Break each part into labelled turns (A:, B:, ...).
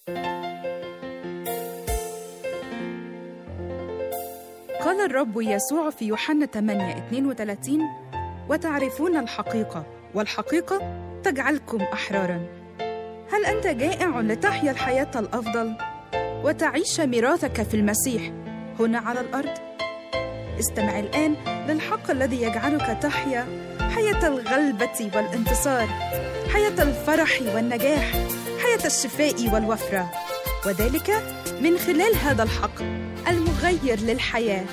A: قال الرب يسوع في يوحنا 8 32 وتعرفون الحقيقة والحقيقة تجعلكم أحرارا هل أنت جائع لتحيا الحياة الأفضل وتعيش ميراثك في المسيح هنا على الأرض؟ استمع الآن للحق الذي يجعلك تحيا حياة الغلبة والانتصار حياة الفرح والنجاح حياة الشفاء والوفرة وذلك من خلال هذا الحق المغير للحياه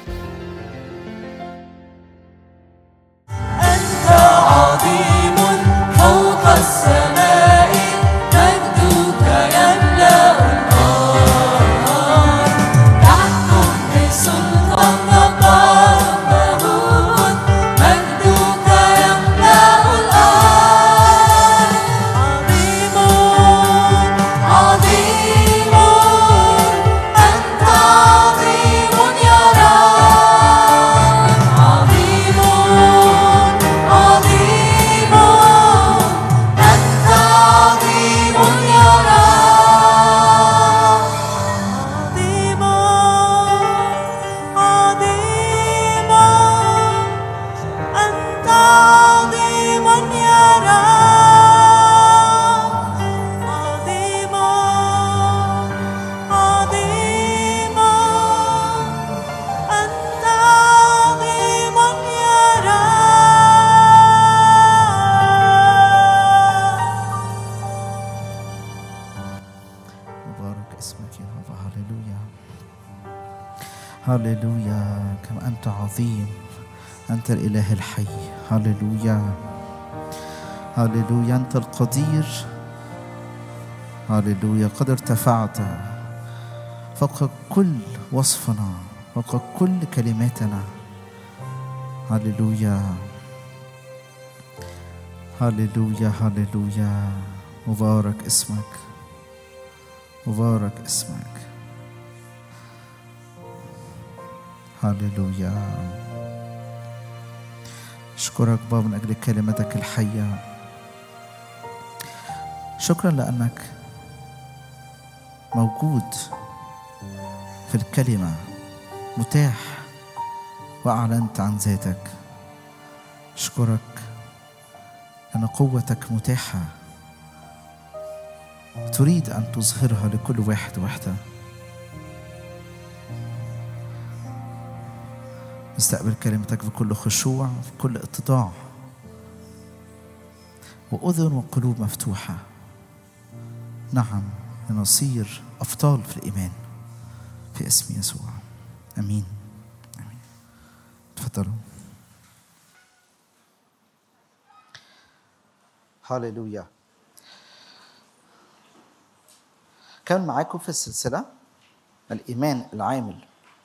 B: أنت عظيم فوق السماء مجدك يملأ الأرض تحكم بسلطان جبار مهول مجدك يملأ الأرض عظيم عظيم أنت عظيم يا رب عظيم عظيم أنت عظيم يا رب عظيم عظيم أنت عظيم يا رب عظيم عظيم أنت عظيم يا رب
C: مبارك اسمك يا رب هللويا هللويا كم أنت عظيم أنت الإله الحي هللويا هللويا أنت القدير هللويا قد ارتفعت فوق كل وصفنا فوق كل كلماتنا هللويا هللويا هللويا مبارك اسمك مبارك اسمك هللويا اشكرك بابا من اجل كلمتك الحيه شكرا لانك موجود في الكلمه متاح واعلنت عن ذاتك اشكرك ان قوتك متاحه تريد أن تظهرها لكل واحد وحدة نستقبل كلمتك بكل خشوع بكل اتضاع وأذن وقلوب مفتوحة نعم لنصير أبطال في الإيمان في اسم يسوع أمين أمين تفضلوا هاليلويا كان معاكم في السلسلة الإيمان العامل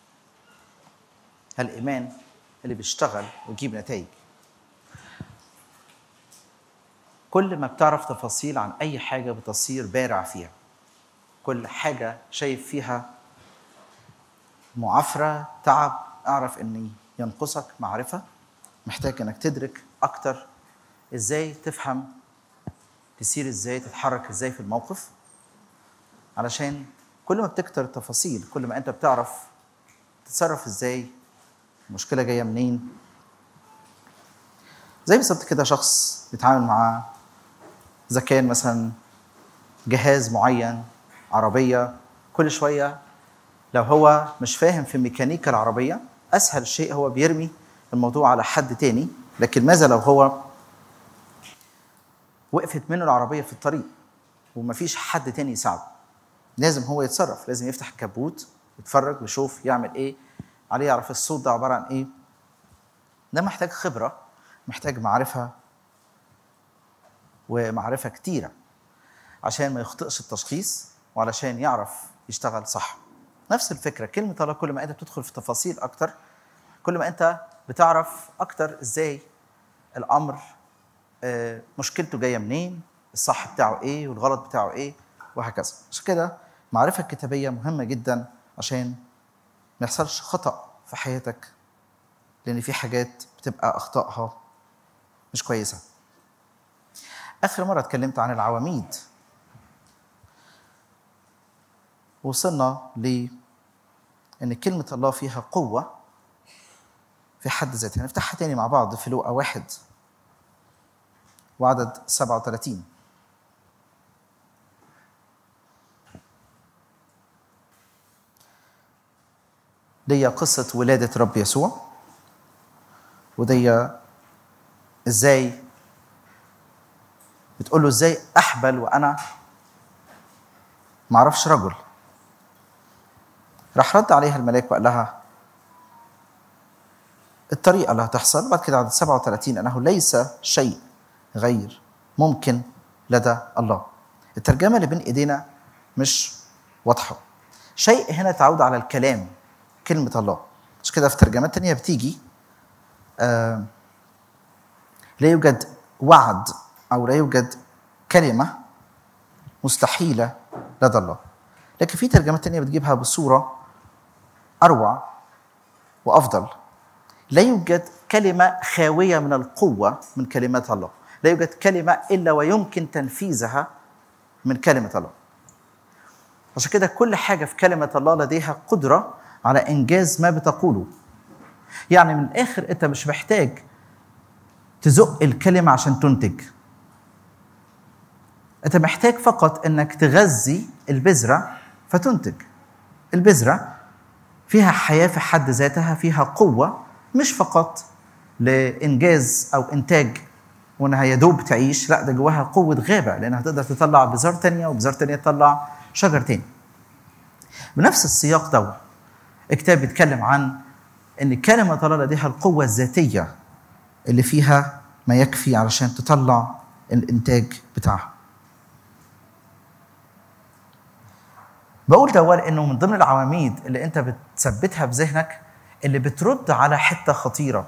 C: الإيمان اللي بيشتغل ويجيب نتائج كل ما بتعرف تفاصيل عن أي حاجة بتصير بارع فيها كل حاجة شايف فيها معافرة تعب اعرف ان ينقصك معرفة محتاج انك تدرك اكتر ازاي تفهم تسير ازاي تتحرك ازاي في الموقف علشان كل ما بتكتر التفاصيل كل ما انت بتعرف تتصرف ازاي المشكلة جاية منين زي بالظبط كده شخص بيتعامل مع اذا كان مثلا جهاز معين عربية كل شوية لو هو مش فاهم في ميكانيكا العربية أسهل شيء هو بيرمي الموضوع على حد تاني لكن ماذا لو هو وقفت منه العربية في الطريق ومفيش حد تاني يساعده لازم هو يتصرف لازم يفتح الكبوت يتفرج ويشوف يعمل ايه عليه يعرف الصوت ده عبارة عن ايه ده محتاج خبرة محتاج معرفة ومعرفة كتيرة عشان ما يخطئش التشخيص وعلشان يعرف يشتغل صح نفس الفكرة كلمة الله كل ما أنت بتدخل في تفاصيل أكتر كل ما أنت بتعرف أكتر إزاي الأمر آه، مشكلته جاية منين الصح بتاعه إيه والغلط بتاعه إيه وهكذا عشان كده المعرفة الكتابية مهمة جدا عشان ما يحصلش خطأ في حياتك لأن في حاجات بتبقى أخطائها مش كويسة آخر مرة اتكلمت عن العواميد وصلنا ل ان كلمه الله فيها قوه في حد ذاتها هنفتحها تاني مع بعض في لوقا واحد وعدد 37 دي قصة ولادة رب يسوع ودي ازاي بتقول له ازاي احبل وانا ما اعرفش رجل راح رد عليها الملاك وقال لها الطريقة اللي هتحصل بعد كده عدد 37 أنه ليس شيء غير ممكن لدى الله الترجمة اللي بين إيدينا مش واضحة شيء هنا تعود على الكلام كلمة الله مش كده في ترجمات تانية بتيجي آه لا يوجد وعد أو لا يوجد كلمة مستحيلة لدى الله لكن في ترجمات تانية بتجيبها بصورة أروع وأفضل لا يوجد كلمة خاوية من القوة من كلمات الله لا يوجد كلمة إلا ويمكن تنفيذها من كلمة الله عشان كده كل حاجة في كلمة الله لديها قدرة على إنجاز ما بتقوله يعني من الآخر أنت مش محتاج تزق الكلمة عشان تنتج أنت محتاج فقط أنك تغذي البذرة فتنتج البذرة فيها حياة في حد ذاتها فيها قوة مش فقط لإنجاز أو إنتاج وإنها يدوب تعيش لا ده جواها قوة غابة لأنها تقدر تطلع بذار تانية وبذار تانية تطلع شجر تاني بنفس السياق ده الكتاب بيتكلم عن ان كلمه الله لديها القوه الذاتيه اللي فيها ما يكفي علشان تطلع الانتاج بتاعها بقول ده لانه من ضمن العواميد اللي انت بتثبتها بذهنك اللي بترد على حته خطيره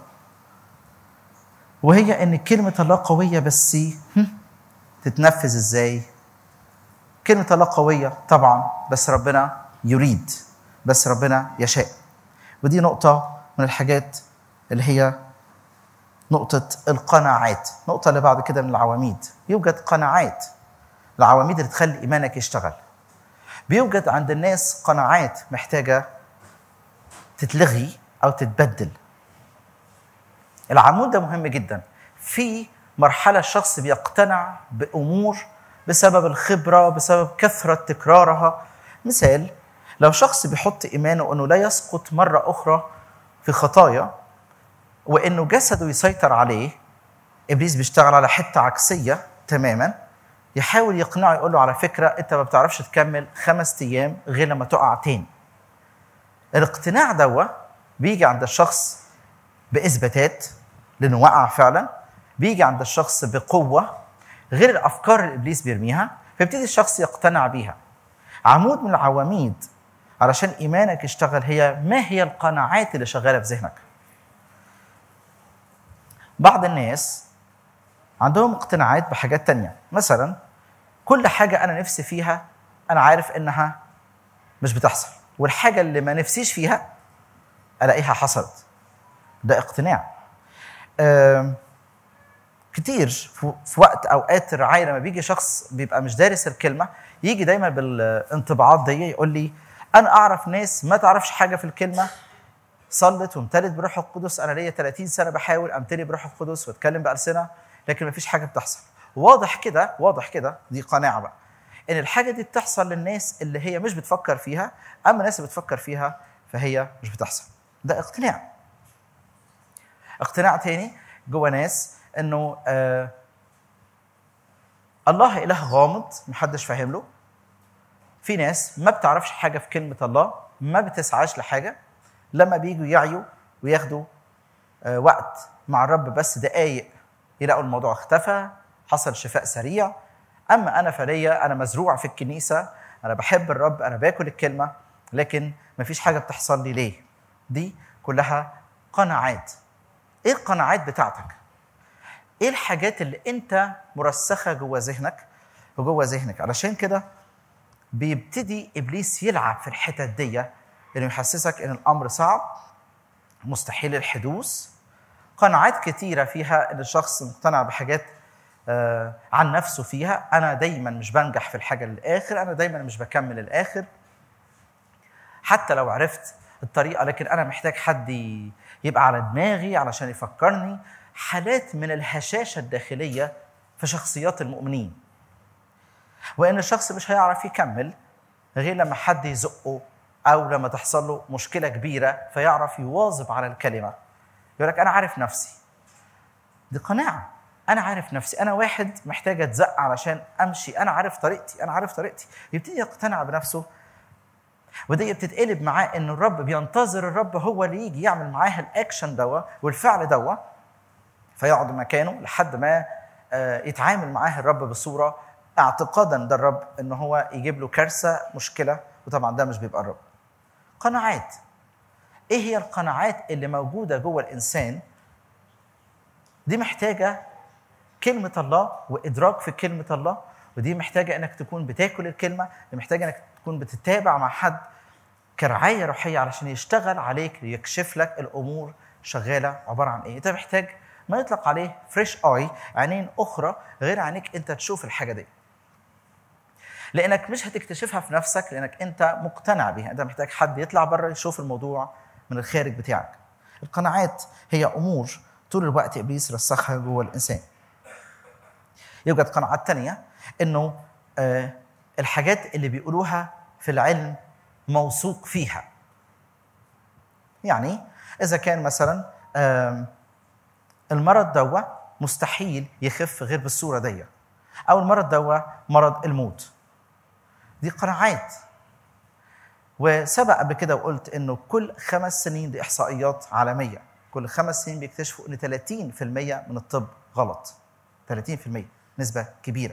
C: وهي ان كلمه الله قويه بس تتنفذ ازاي كلمه الله قويه طبعا بس ربنا يريد بس ربنا يشاء ودي نقطة من الحاجات اللي هي نقطة القناعات النقطة اللي بعد كده من العواميد يوجد قناعات العواميد اللي تخلي إيمانك يشتغل بيوجد عند الناس قناعات محتاجة تتلغي أو تتبدل العمود ده مهم جدا في مرحلة الشخص بيقتنع بأمور بسبب الخبرة بسبب كثرة تكرارها مثال لو شخص بيحط ايمانه انه لا يسقط مره اخرى في خطايا وانه جسده يسيطر عليه ابليس بيشتغل على حته عكسيه تماما يحاول يقنعه يقول له على فكره انت ما بتعرفش تكمل خمس ايام غير لما تقع تاني الاقتناع دوا بيجي عند الشخص باثباتات لانه وقع فعلا بيجي عند الشخص بقوه غير الافكار اللي ابليس بيرميها فيبتدي الشخص يقتنع بيها عمود من العواميد علشان ايمانك يشتغل هي ما هي القناعات اللي شغاله في ذهنك بعض الناس عندهم اقتناعات بحاجات تانية مثلا كل حاجة أنا نفسي فيها أنا عارف إنها مش بتحصل والحاجة اللي ما نفسيش فيها ألاقيها حصلت ده اقتناع آم، كتير في في وقت اوقات الرعايه لما بيجي شخص بيبقى مش دارس الكلمه يجي دايما بالانطباعات دي يقول لي انا اعرف ناس ما تعرفش حاجه في الكلمه صلت وامتلت بروح القدس انا ليا 30 سنه بحاول امتلي بروح القدس واتكلم بالسنه لكن ما فيش حاجه بتحصل واضح كده واضح كده دي قناعه بقى ان الحاجه دي بتحصل للناس اللي هي مش بتفكر فيها اما الناس اللي بتفكر فيها فهي مش بتحصل ده اقتناع اقتناع تاني جوه ناس انه آه الله اله غامض محدش فاهم له في ناس ما بتعرفش حاجه في كلمه الله ما بتسعاش لحاجه لما بيجوا يعيوا وياخدوا آه وقت مع الرب بس دقايق يلاقوا الموضوع اختفى حصل شفاء سريع اما انا فليا انا مزروع في الكنيسه انا بحب الرب انا باكل الكلمه لكن ما فيش حاجه بتحصل لي ليه دي كلها قناعات ايه القناعات بتاعتك ايه الحاجات اللي انت مرسخه جوه ذهنك وجوه ذهنك علشان كده بيبتدي ابليس يلعب في الحتت دي انه يحسسك ان الامر صعب مستحيل الحدوث قناعات كتيره فيها ان الشخص مقتنع بحاجات آه، عن نفسه فيها انا دايما مش بنجح في الحاجه للاخر انا دايما مش بكمل الاخر حتى لو عرفت الطريقه لكن انا محتاج حد ي- يبقى على دماغي علشان يفكرني حالات من الهشاشه الداخليه في شخصيات المؤمنين وان الشخص مش هيعرف يكمل غير لما حد يزقه او لما تحصل له مشكله كبيره فيعرف يواظب على الكلمه يقول لك انا عارف نفسي دي قناعه انا عارف نفسي انا واحد محتاج اتزق علشان امشي انا عارف طريقتي انا عارف طريقتي يبتدي يقتنع بنفسه ودي بتتقلب معاه ان الرب بينتظر الرب هو اللي يجي يعمل معاه الاكشن دوا والفعل دوا فيقعد مكانه لحد ما آه، يتعامل معاه الرب بصوره اعتقادا ده الرب ان هو يجيب له كارثه مشكله وطبعا ده مش بيبقى الرب قناعات ايه هي القناعات اللي موجوده جوه الانسان دي محتاجه كلمه الله وادراك في كلمه الله ودي محتاجه انك تكون بتاكل الكلمه دي محتاجه انك تكون بتتابع مع حد كرعايه روحيه علشان يشتغل عليك ليكشف لك الامور شغاله عباره عن ايه انت محتاج ما يطلق عليه فريش اي عينين اخرى غير عينيك انت تشوف الحاجه دي لانك مش هتكتشفها في نفسك لانك انت مقتنع بيها انت محتاج حد يطلع بره يشوف الموضوع من الخارج بتاعك القناعات هي امور طول الوقت ابليس رسخها جوه الانسان يوجد قناعات تانية انه آه الحاجات اللي بيقولوها في العلم موثوق فيها يعني اذا كان مثلا آم، المرض دوا مستحيل يخف غير بالصوره دي او المرض دوا مرض الموت دي قناعات وسبق قبل كده وقلت انه كل خمس سنين دي احصائيات عالميه كل خمس سنين بيكتشفوا ان 30% من الطب غلط 30% نسبه كبيره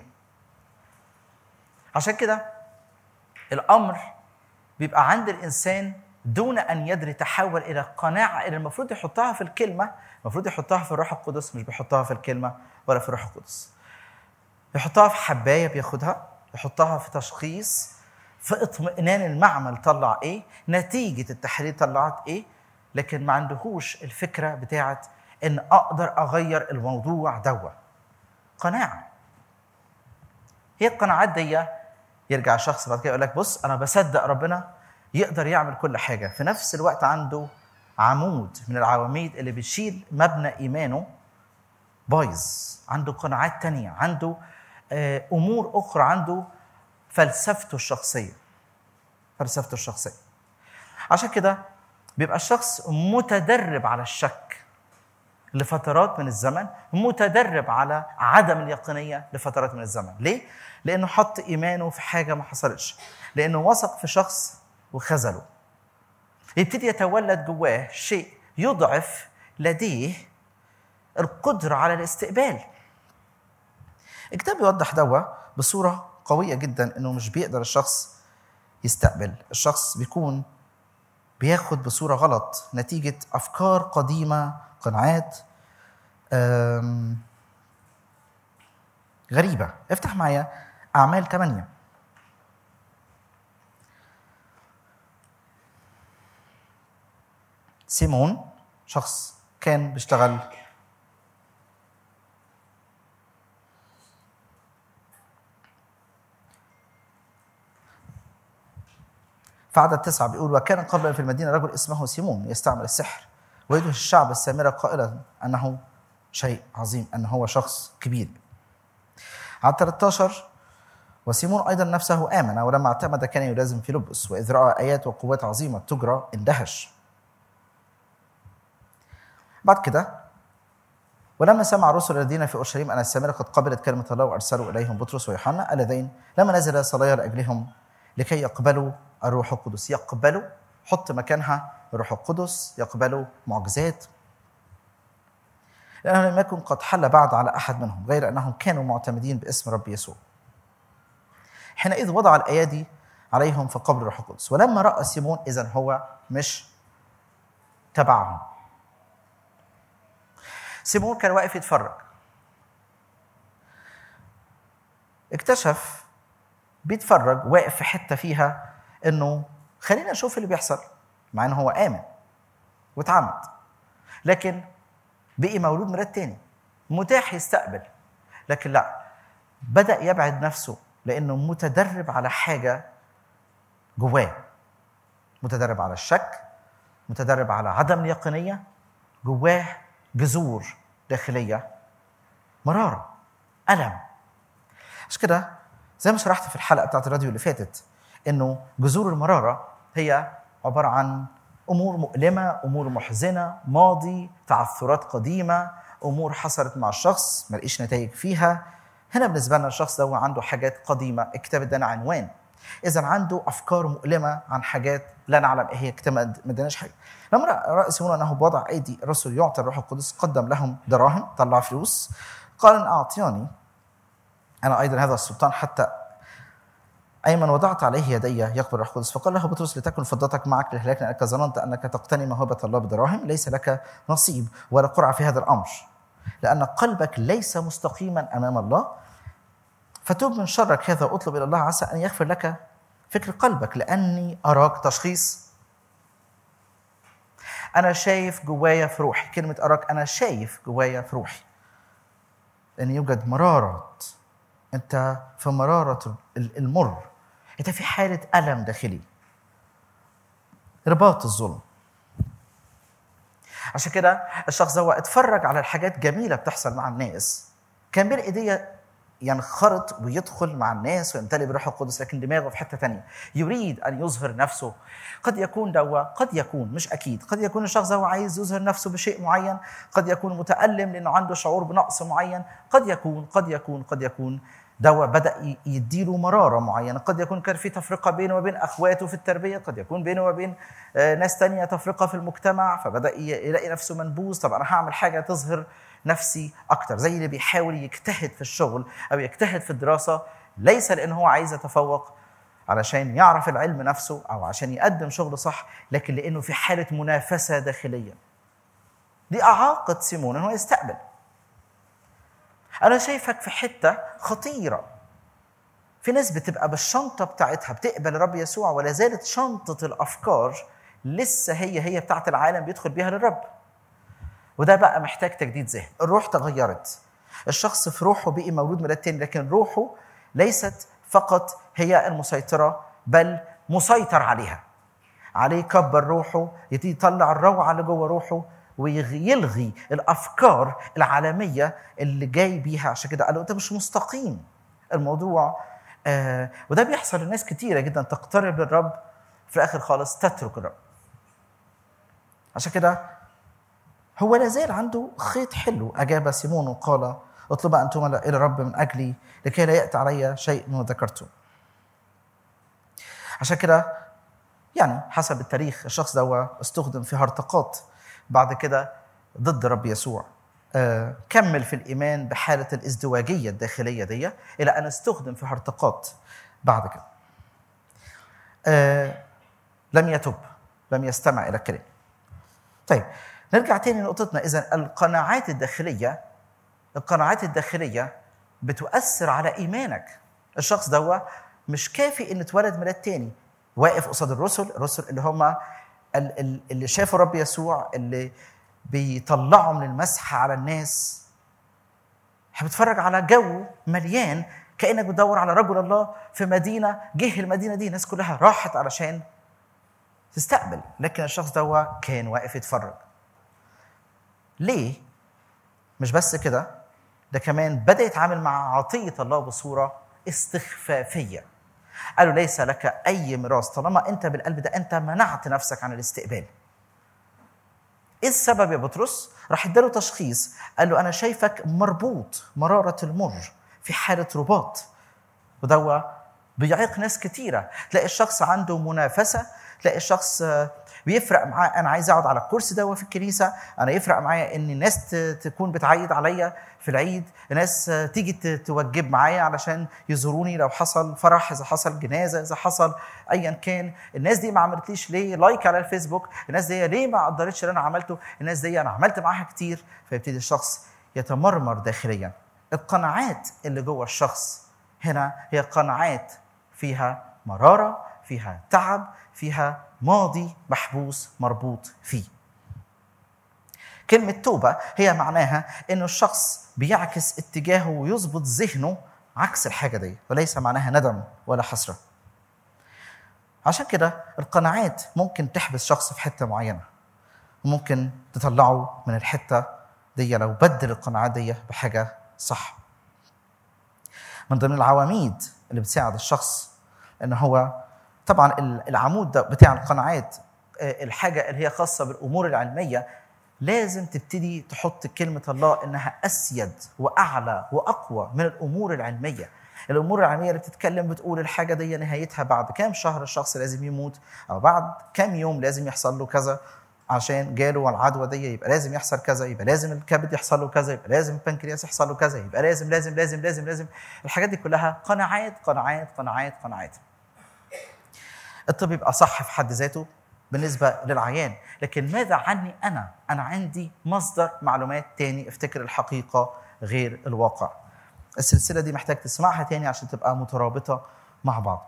C: عشان كده الامر بيبقى عند الانسان دون ان يدري تحول الى قناعه اللي المفروض يحطها في الكلمه المفروض يحطها في الروح القدس مش بيحطها في الكلمه ولا في الروح القدس يحطها في حبايه بياخدها يحطها في تشخيص في اطمئنان المعمل طلع ايه نتيجه التحليل طلعت ايه لكن ما عندهوش الفكره بتاعت ان اقدر اغير الموضوع دوا قناعه هي القناعات دي يرجع الشخص بعد كده يقول لك بص انا بصدق ربنا يقدر يعمل كل حاجه في نفس الوقت عنده عمود من العواميد اللي بتشيل مبنى ايمانه بايظ عنده قناعات تانية عنده آه، امور اخرى عنده فلسفته الشخصيه فلسفته الشخصيه عشان كده بيبقى الشخص متدرب على الشك لفترات من الزمن متدرب على عدم اليقينيه لفترات من الزمن ليه لانه حط ايمانه في حاجه ما حصلتش لانه وثق في شخص وخذله يبتدي يتولد جواه شيء يضعف لديه القدره على الاستقبال الكتاب يوضح دوا بصوره قويه جدا انه مش بيقدر الشخص يستقبل الشخص بيكون بياخد بصوره غلط نتيجه افكار قديمه قناعات أم، غريبه افتح معايا اعمال 8 سيمون شخص كان بيشتغل فعدد تسعة بيقول وكان قبل في المدينة رجل اسمه سيمون يستعمل السحر ويدهش الشعب السامرة قائلا أنه شيء عظيم أنه هو شخص كبير على 13 وسيمون أيضا نفسه آمن ولما اعتمد كان يلازم فيلبس وإذ رأى آيات وقوات عظيمة تجرى اندهش بعد كده ولما سمع الرسل الذين في اورشليم ان السامره قد قبلت كلمه الله وارسلوا اليهم بطرس ويوحنا اللذين لما نزل صلاه لاجلهم لكي يقبلوا الروح القدس يقبلوا حط مكانها الروح القدس يقبلوا معجزات لانه لم يكن قد حل بعد على احد منهم غير انهم كانوا معتمدين باسم رب يسوع حينئذ وضع الايادي عليهم فقبل الروح القدس ولما راى سيمون اذا هو مش تبعهم سيمون كان واقف يتفرج اكتشف بيتفرج واقف في حته فيها انه خلينا نشوف اللي بيحصل مع انه هو امن واتعمد لكن بقي مولود ميلاد تاني متاح يستقبل لكن لا بدا يبعد نفسه لانه متدرب على حاجه جواه متدرب على الشك متدرب على عدم اليقينيه جواه جذور داخليه مراره الم عشان كده زي ما شرحت في الحلقه بتاعت الراديو اللي فاتت انه جذور المراره هي عباره عن امور مؤلمه امور محزنه ماضي تعثرات قديمه امور حصلت مع الشخص ما لقيش نتائج فيها هنا بالنسبه لنا الشخص ده عنده حاجات قديمه الكتاب ادانا عنوان اذا عنده افكار مؤلمه عن حاجات لا نعلم ايه هي الكتاب ما اداناش حاجه لما راى سيمون انه بوضع ايدي الرسل يعطي الروح القدس قدم لهم دراهم طلع فلوس قال ان اعطياني انا ايضا هذا السلطان حتى أي من وضعت عليه يدي يقبل الروح القدس فقال له بطرس لتكن فضتك معك للهلاك لأنك ظننت أنك تقتني موهبة الله بدراهم ليس لك نصيب ولا قرعة في هذا الأمر لأن قلبك ليس مستقيما أمام الله فتوب من شرك هذا واطلب إلى الله عسى أن يغفر لك فكر قلبك لأني أراك تشخيص أنا شايف جوايا في روحي كلمة أراك أنا شايف جوايا في روحي أن يوجد مرارات أنت في مرارة المر أنت في حالة ألم داخلي رباط الظلم عشان كده الشخص ده اتفرج على الحاجات جميلة بتحصل مع الناس كان بين ايديه ينخرط ويدخل مع الناس ويمتلئ بالروح القدس لكن دماغه في حته تانية يريد ان يظهر نفسه قد يكون دوا قد يكون مش اكيد قد يكون الشخص ده عايز يظهر نفسه بشيء معين قد يكون متالم لانه عنده شعور بنقص معين قد يكون قد يكون قد يكون دوا بدا يديله مراره معينه قد يكون كان في تفرقه بينه وبين اخواته في التربيه قد يكون بينه وبين ناس تانية تفرقه في المجتمع فبدا يلاقي نفسه منبوذ طب انا هعمل حاجه تظهر نفسي اكتر زي اللي بيحاول يجتهد في الشغل او يجتهد في الدراسه ليس لان هو عايز يتفوق علشان يعرف العلم نفسه او عشان يقدم شغل صح لكن لانه في حاله منافسه داخليه دي اعاقه سيمون انه يستقبل انا شايفك في حته خطيره في ناس بتبقى بالشنطه بتاعتها بتقبل الرب يسوع ولا زالت شنطه الافكار لسه هي هي بتاعت العالم بيدخل بيها للرب وده بقى محتاج تجديد ذهن الروح تغيرت الشخص في روحه بقي مولود ميلاد تاني لكن روحه ليست فقط هي المسيطرة بل مسيطر عليها عليه كبر روحه يبتدي يطلع الروعة اللي جوه روحه ويلغي الأفكار العالمية اللي جاي بيها عشان كده قالوا أنت مش مستقيم الموضوع آه وده بيحصل لناس كتيرة جدا تقترب للرب في الآخر خالص تترك الرب عشان كده هو لا زال عنده خيط حلو أجاب سيمون وقال اطلبا أنتم إلى الرب من أجلي لكي لا يأتي علي شيء مما ذكرته عشان كده يعني حسب التاريخ الشخص ده استخدم في هرطقات بعد كده ضد رب يسوع آه كمل في الإيمان بحالة الازدواجية الداخلية دي إلى أن استخدم في هرطقات بعد كده آه لم يتب لم يستمع إلى الكلام طيب نرجع تاني لنقطتنا اذا القناعات الداخليه القناعات الداخليه بتؤثر على ايمانك الشخص ده مش كافي ان اتولد ميلاد تاني واقف قصاد الرسل الرسل اللي هم اللي شافوا رب يسوع اللي بيطلعوا من المسح على الناس بتتفرج على جو مليان كانك بتدور على رجل الله في مدينه جه المدينه دي الناس كلها راحت علشان تستقبل لكن الشخص ده كان واقف يتفرج ليه؟ مش بس كده ده كمان بدا يتعامل مع عطيه الله بصوره استخفافيه قالوا ليس لك اي ميراث طالما انت بالقلب ده انت منعت نفسك عن الاستقبال ايه السبب يا بطرس راح اداله تشخيص قال له انا شايفك مربوط مراره المر في حاله رباط ودوا بيعيق ناس كتيره تلاقي الشخص عنده منافسه تلاقي الشخص بيفرق معاه انا عايز اقعد على الكرسي ده في الكنيسه انا يفرق معايا ان الناس تكون بتعيد عليا في العيد الناس تيجي توجب معايا علشان يزوروني لو حصل فرح اذا حصل جنازه اذا حصل ايا كان الناس دي ما عملتليش ليه لايك على الفيسبوك الناس دي ليه ما قدرتش اللي انا عملته الناس دي انا عملت معاها كتير فيبتدي الشخص يتمرمر داخليا القناعات اللي جوه الشخص هنا هي قناعات فيها مراره فيها تعب فيها ماضي محبوس مربوط فيه كلمة توبة هي معناها إنه الشخص بيعكس اتجاهه ويظبط ذهنه عكس الحاجة دي وليس معناها ندم ولا حسرة عشان كده القناعات ممكن تحبس شخص في حته معينه وممكن تطلعه من الحته دي لو بدل القناعات دي بحاجه صح من ضمن العواميد اللي بتساعد الشخص ان هو طبعا العمود ده بتاع القناعات آه، الحاجه اللي هي خاصه بالامور العلميه لازم تبتدي تحط كلمه الله انها اسيد واعلى واقوى من الامور العلميه الامور العلميه اللي بتتكلم بتقول الحاجه دي نهايتها بعد كام شهر الشخص لازم يموت او بعد كام يوم لازم يحصل له كذا عشان جاله العدوى دي يبقى لازم يحصل كذا يبقى لازم الكبد يحصل له كذا يبقى لازم البنكرياس يحصل له كذا يبقى لازم لازم لازم لازم لازم الحاجات دي كلها قناعات قناعات قناعات قناعات الطب يبقى صح في حد ذاته بالنسبة للعيان لكن ماذا عني أنا؟ أنا عندي مصدر معلومات تاني افتكر الحقيقة غير الواقع السلسلة دي محتاج تسمعها تاني عشان تبقى مترابطة مع بعض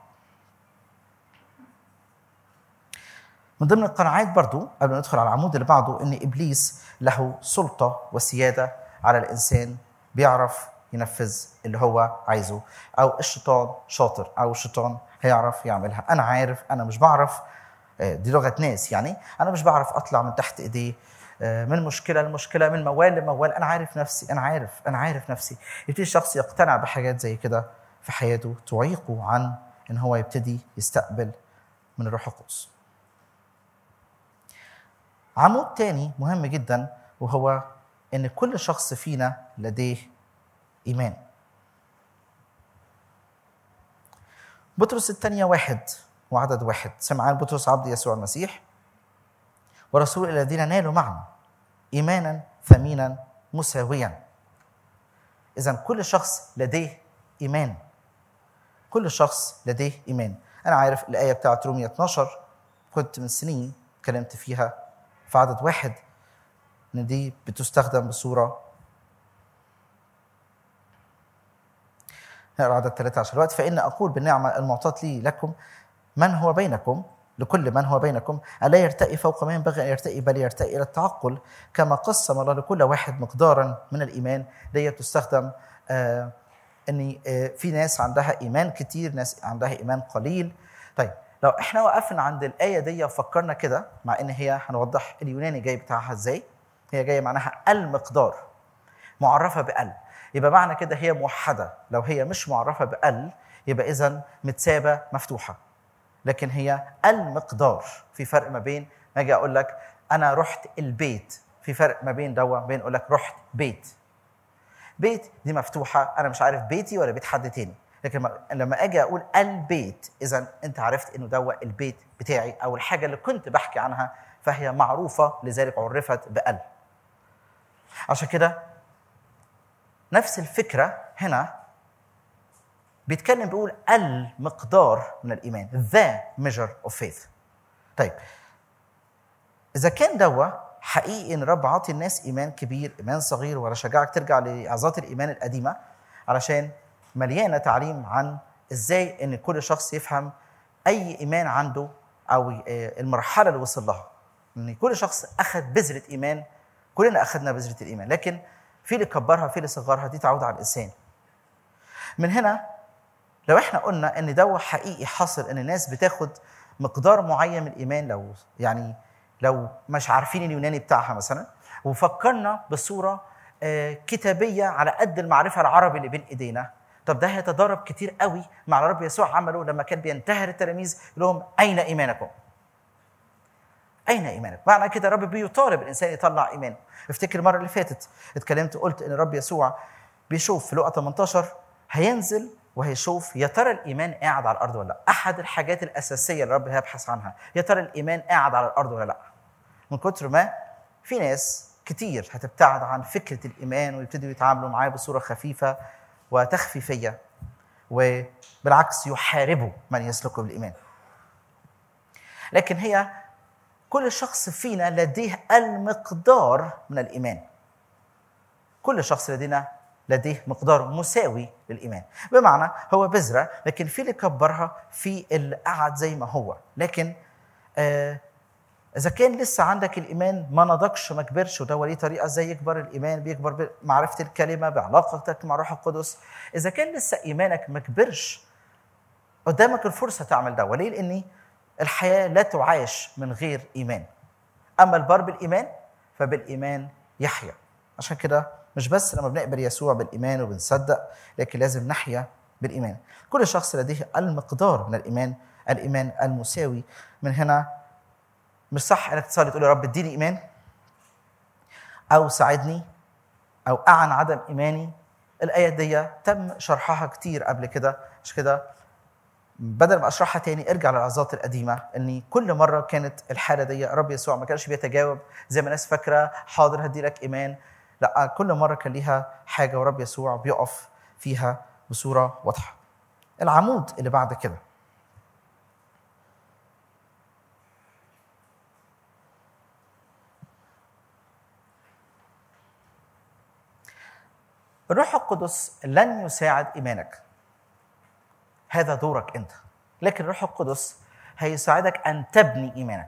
C: من ضمن القناعات برضو قبل ما ندخل على العمود اللي بعده ان ابليس له سلطه وسياده على الانسان بيعرف ينفذ اللي هو عايزه او الشيطان شاطر او الشيطان هيعرف يعملها انا عارف انا مش بعرف آه، دي لغه ناس يعني انا مش بعرف اطلع من تحت ايديه آه، من مشكله لمشكله من موال لموال انا عارف نفسي انا عارف انا عارف نفسي يبتدي الشخص يقتنع بحاجات زي كده في حياته تعيقه عن ان هو يبتدي يستقبل من الروح القدس عمود تاني مهم جدا وهو ان كل شخص فينا لديه ايمان بطرس الثانية واحد وعدد واحد سمعان بطرس عبد يسوع المسيح ورسول الذين نالوا معنا ايمانا ثمينا مساويا اذا كل شخص لديه ايمان كل شخص لديه ايمان انا عارف الايه بتاعت رومية 12 كنت من سنين اتكلمت فيها في عدد واحد ان دي بتستخدم بصوره نقرا عدد 13 الوقت فإن أقول بالنعمة المعطاة لي لكم من هو بينكم لكل من هو بينكم ألا يرتقي فوق ما ينبغي أن يرتقي بل يرتقي إلى التعقل كما قسم الله لكل واحد مقدارا من الإيمان دي تستخدم آه ان آه في ناس عندها ايمان كتير ناس عندها ايمان قليل طيب لو احنا وقفنا عند الايه دي وفكرنا كده مع ان هي هنوضح اليوناني جاي بتاعها ازاي هي جايه معناها المقدار معرفه بال يبقى معنى كده هي موحده لو هي مش معرفه بال يبقى اذا متسابه مفتوحه لكن هي المقدار في فرق ما بين ما اجي اقول لك انا رحت البيت في فرق ما بين دوا بين اقول لك رحت بيت بيت دي مفتوحه انا مش عارف بيتي ولا بيت حد تاني لكن لما- لما اجي اقول البيت اذا انت عرفت انه دوا البيت بتاعي او الحاجه اللي كنت بحكي عنها فهي معروفه لذلك عرفت بال عشان كده نفس الفكره هنا بيتكلم بيقول المقدار من الايمان the measure of faith طيب اذا كان دوا حقيقي ان الرب عاطي الناس ايمان كبير ايمان صغير وانا اشجعك ترجع لعظات الايمان القديمه علشان مليانه تعليم عن ازاي ان كل شخص يفهم اي ايمان عنده او آه، المرحله اللي وصل لها ان كل شخص اخذ بذره ايمان كلنا اخذنا بذره الايمان لكن في اللي كبرها في اللي صغرها دي تعود على الانسان من هنا لو احنا قلنا ان ده حقيقي حصل ان الناس بتاخد مقدار معين من الايمان لو يعني لو مش عارفين اليوناني بتاعها مثلا وفكرنا بصوره آه، كتابيه على قد المعرفه العربي اللي بين ايدينا طب ده هيتضارب كتير قوي مع الرب يسوع عمله لما كان بينتهر التلاميذ يقول لهم اين ايمانكم؟ اين ايمانك؟ معنى كده الرب بيطالب الانسان يطلع ايمانه. افتكر المره اللي فاتت اتكلمت قلت ان الرب يسوع بيشوف في لقا 18 هينزل وهيشوف يا ترى الايمان قاعد على الارض ولا لا؟ احد الحاجات الاساسيه اللي الرب هيبحث عنها، يا ترى الايمان قاعد على الارض ولا لا؟ من كتر ما في ناس كتير هتبتعد عن فكره الايمان ويبتدوا يتعاملوا معاه بصوره خفيفه وتخفيفيه وبالعكس يحاربوا من يسلكوا بالايمان. لكن هي كل شخص فينا لديه المقدار من الايمان كل شخص لدينا لديه مقدار مساوي للايمان بمعنى هو بذره لكن في اللي كبرها في اللي قعد زي ما هو لكن آه اذا كان لسه عندك الايمان ما نضجش ما كبرش وده ليه طريقه ازاي يكبر الايمان بيكبر بمعرفه الكلمه بعلاقتك مع الروح القدس اذا كان لسه ايمانك ما كبرش قدامك الفرصه تعمل ده وليه لاني الحياه لا تعاش من غير ايمان اما البر بالايمان فبالايمان يحيا عشان كده مش بس لما بنقبل يسوع بالايمان وبنصدق لكن لازم نحيا بالايمان كل شخص لديه المقدار من الايمان الايمان المساوي من هنا مش صح انك تصلي تقول يا رب اديني ايمان او ساعدني او اعن عدم ايماني الايه دي تم شرحها كتير قبل كده عشان كده بدل ما اشرحها تاني ارجع للعظات القديمه اني كل مره كانت الحاله دي رب يسوع ما كانش بيتجاوب زي ما الناس فاكره حاضر هدي لك ايمان لا كل مره كان ليها حاجه ورب يسوع بيقف فيها بصوره واضحه العمود اللي بعد كده الروح القدس لن يساعد ايمانك هذا دورك انت لكن الروح القدس هيساعدك ان تبني ايمانك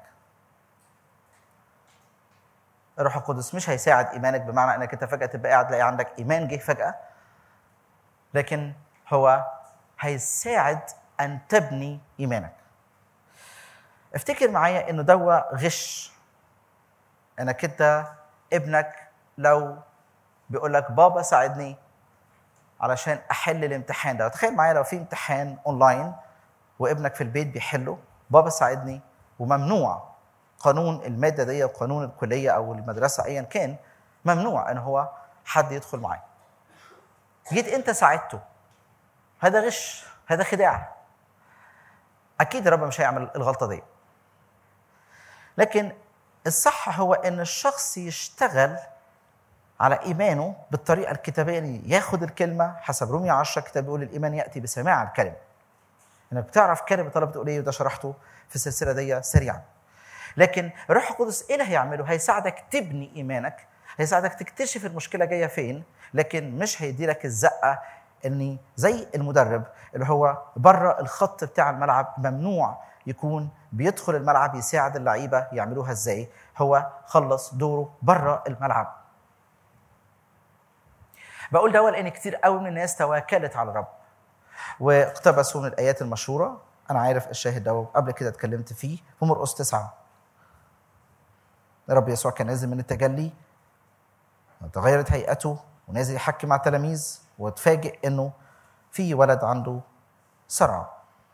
C: الروح القدس مش هيساعد ايمانك بمعنى انك انت فجاه تبقى قاعد تلاقي عندك ايمان جه فجاه لكن هو هيساعد ان تبني ايمانك افتكر معايا انه دوا غش انك انت ابنك لو بيقول لك بابا ساعدني علشان احل الامتحان ده تخيل معايا لو في امتحان اونلاين وابنك في البيت بيحله بابا ساعدني وممنوع قانون الماده دي وقانون الكليه او المدرسه ايا كان ممنوع ان هو حد يدخل معاه جيت انت ساعدته هذا غش هذا خداع اكيد الرب مش هيعمل الغلطه دي لكن الصح هو ان الشخص يشتغل على ايمانه بالطريقه الكتابيه يعني ياخد الكلمه حسب رومية 10 الكتاب بيقول الايمان ياتي بسماع الكلمه انك بتعرف كلمه الله بتقول ايه وده شرحته في السلسله دي سريعا لكن الروح القدس ايه اللي هيعمله هيساعدك تبني ايمانك هيساعدك تكتشف المشكله جايه فين لكن مش هيدي لك الزقه اني زي المدرب اللي هو بره الخط بتاع الملعب ممنوع يكون بيدخل الملعب يساعد اللعيبه يعملوها ازاي هو خلص دوره بره الملعب بقول ده لان كتير قوي من الناس توكلت على الرب واقتبسوا من الايات المشهوره انا عارف الشاهد ده قبل كده اتكلمت فيه في مرقس تسعه الرب يسوع كان نازل من التجلي تغيرت هيئته ونازل يحكي مع التلاميذ وتفاجئ انه في ولد عنده صرع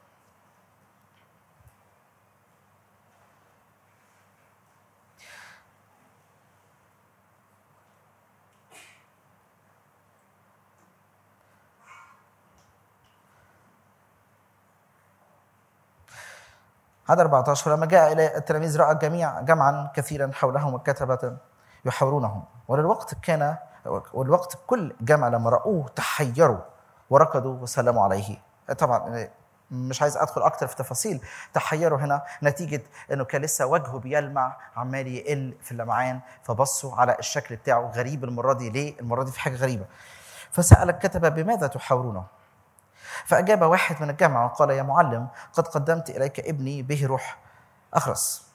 C: عدد 14 لما جاء الى التلاميذ راى الجميع جمعا كثيرا حولهم وكتبة يحاورونهم وللوقت كان والوقت كل جمع لما راوه تحيروا وركضوا وسلموا عليه طبعا مش عايز ادخل اكتر في تفاصيل تحيروا هنا نتيجه انه كان لسه وجهه بيلمع عمال يقل في اللمعان فبصوا على الشكل بتاعه غريب المره دي ليه المره دي في حاجه غريبه فسال الكتبه بماذا تحاورونه فأجاب واحد من الجامعة وقال يا معلم قد قدمت إليك ابني به روح أخرس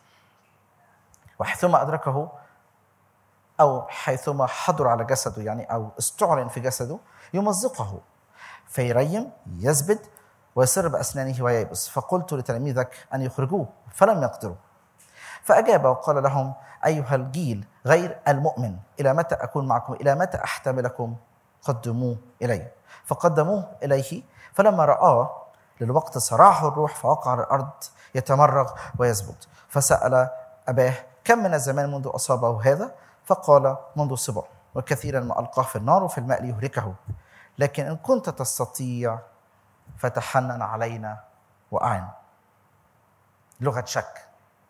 C: وحيثما أدركه أو حيثما حضر على جسده يعني أو استعلن في جسده يمزقه فيريم يزبد ويسر بأسنانه وييبس فقلت لتلاميذك أن يخرجوه فلم يقدروا فأجاب وقال لهم أيها الجيل غير المؤمن إلى متى أكون معكم إلى متى أحتملكم قدموه إلي فقدموه إليه فلما رآه للوقت صراحه الروح فوقع على الأرض يتمرغ ويثبت فسأل أباه كم من الزمان منذ أصابه هذا فقال منذ صبا وكثيرا ما ألقاه في النار وفي الماء ليهلكه لكن إن كنت تستطيع فتحنن علينا وأعن لغة شك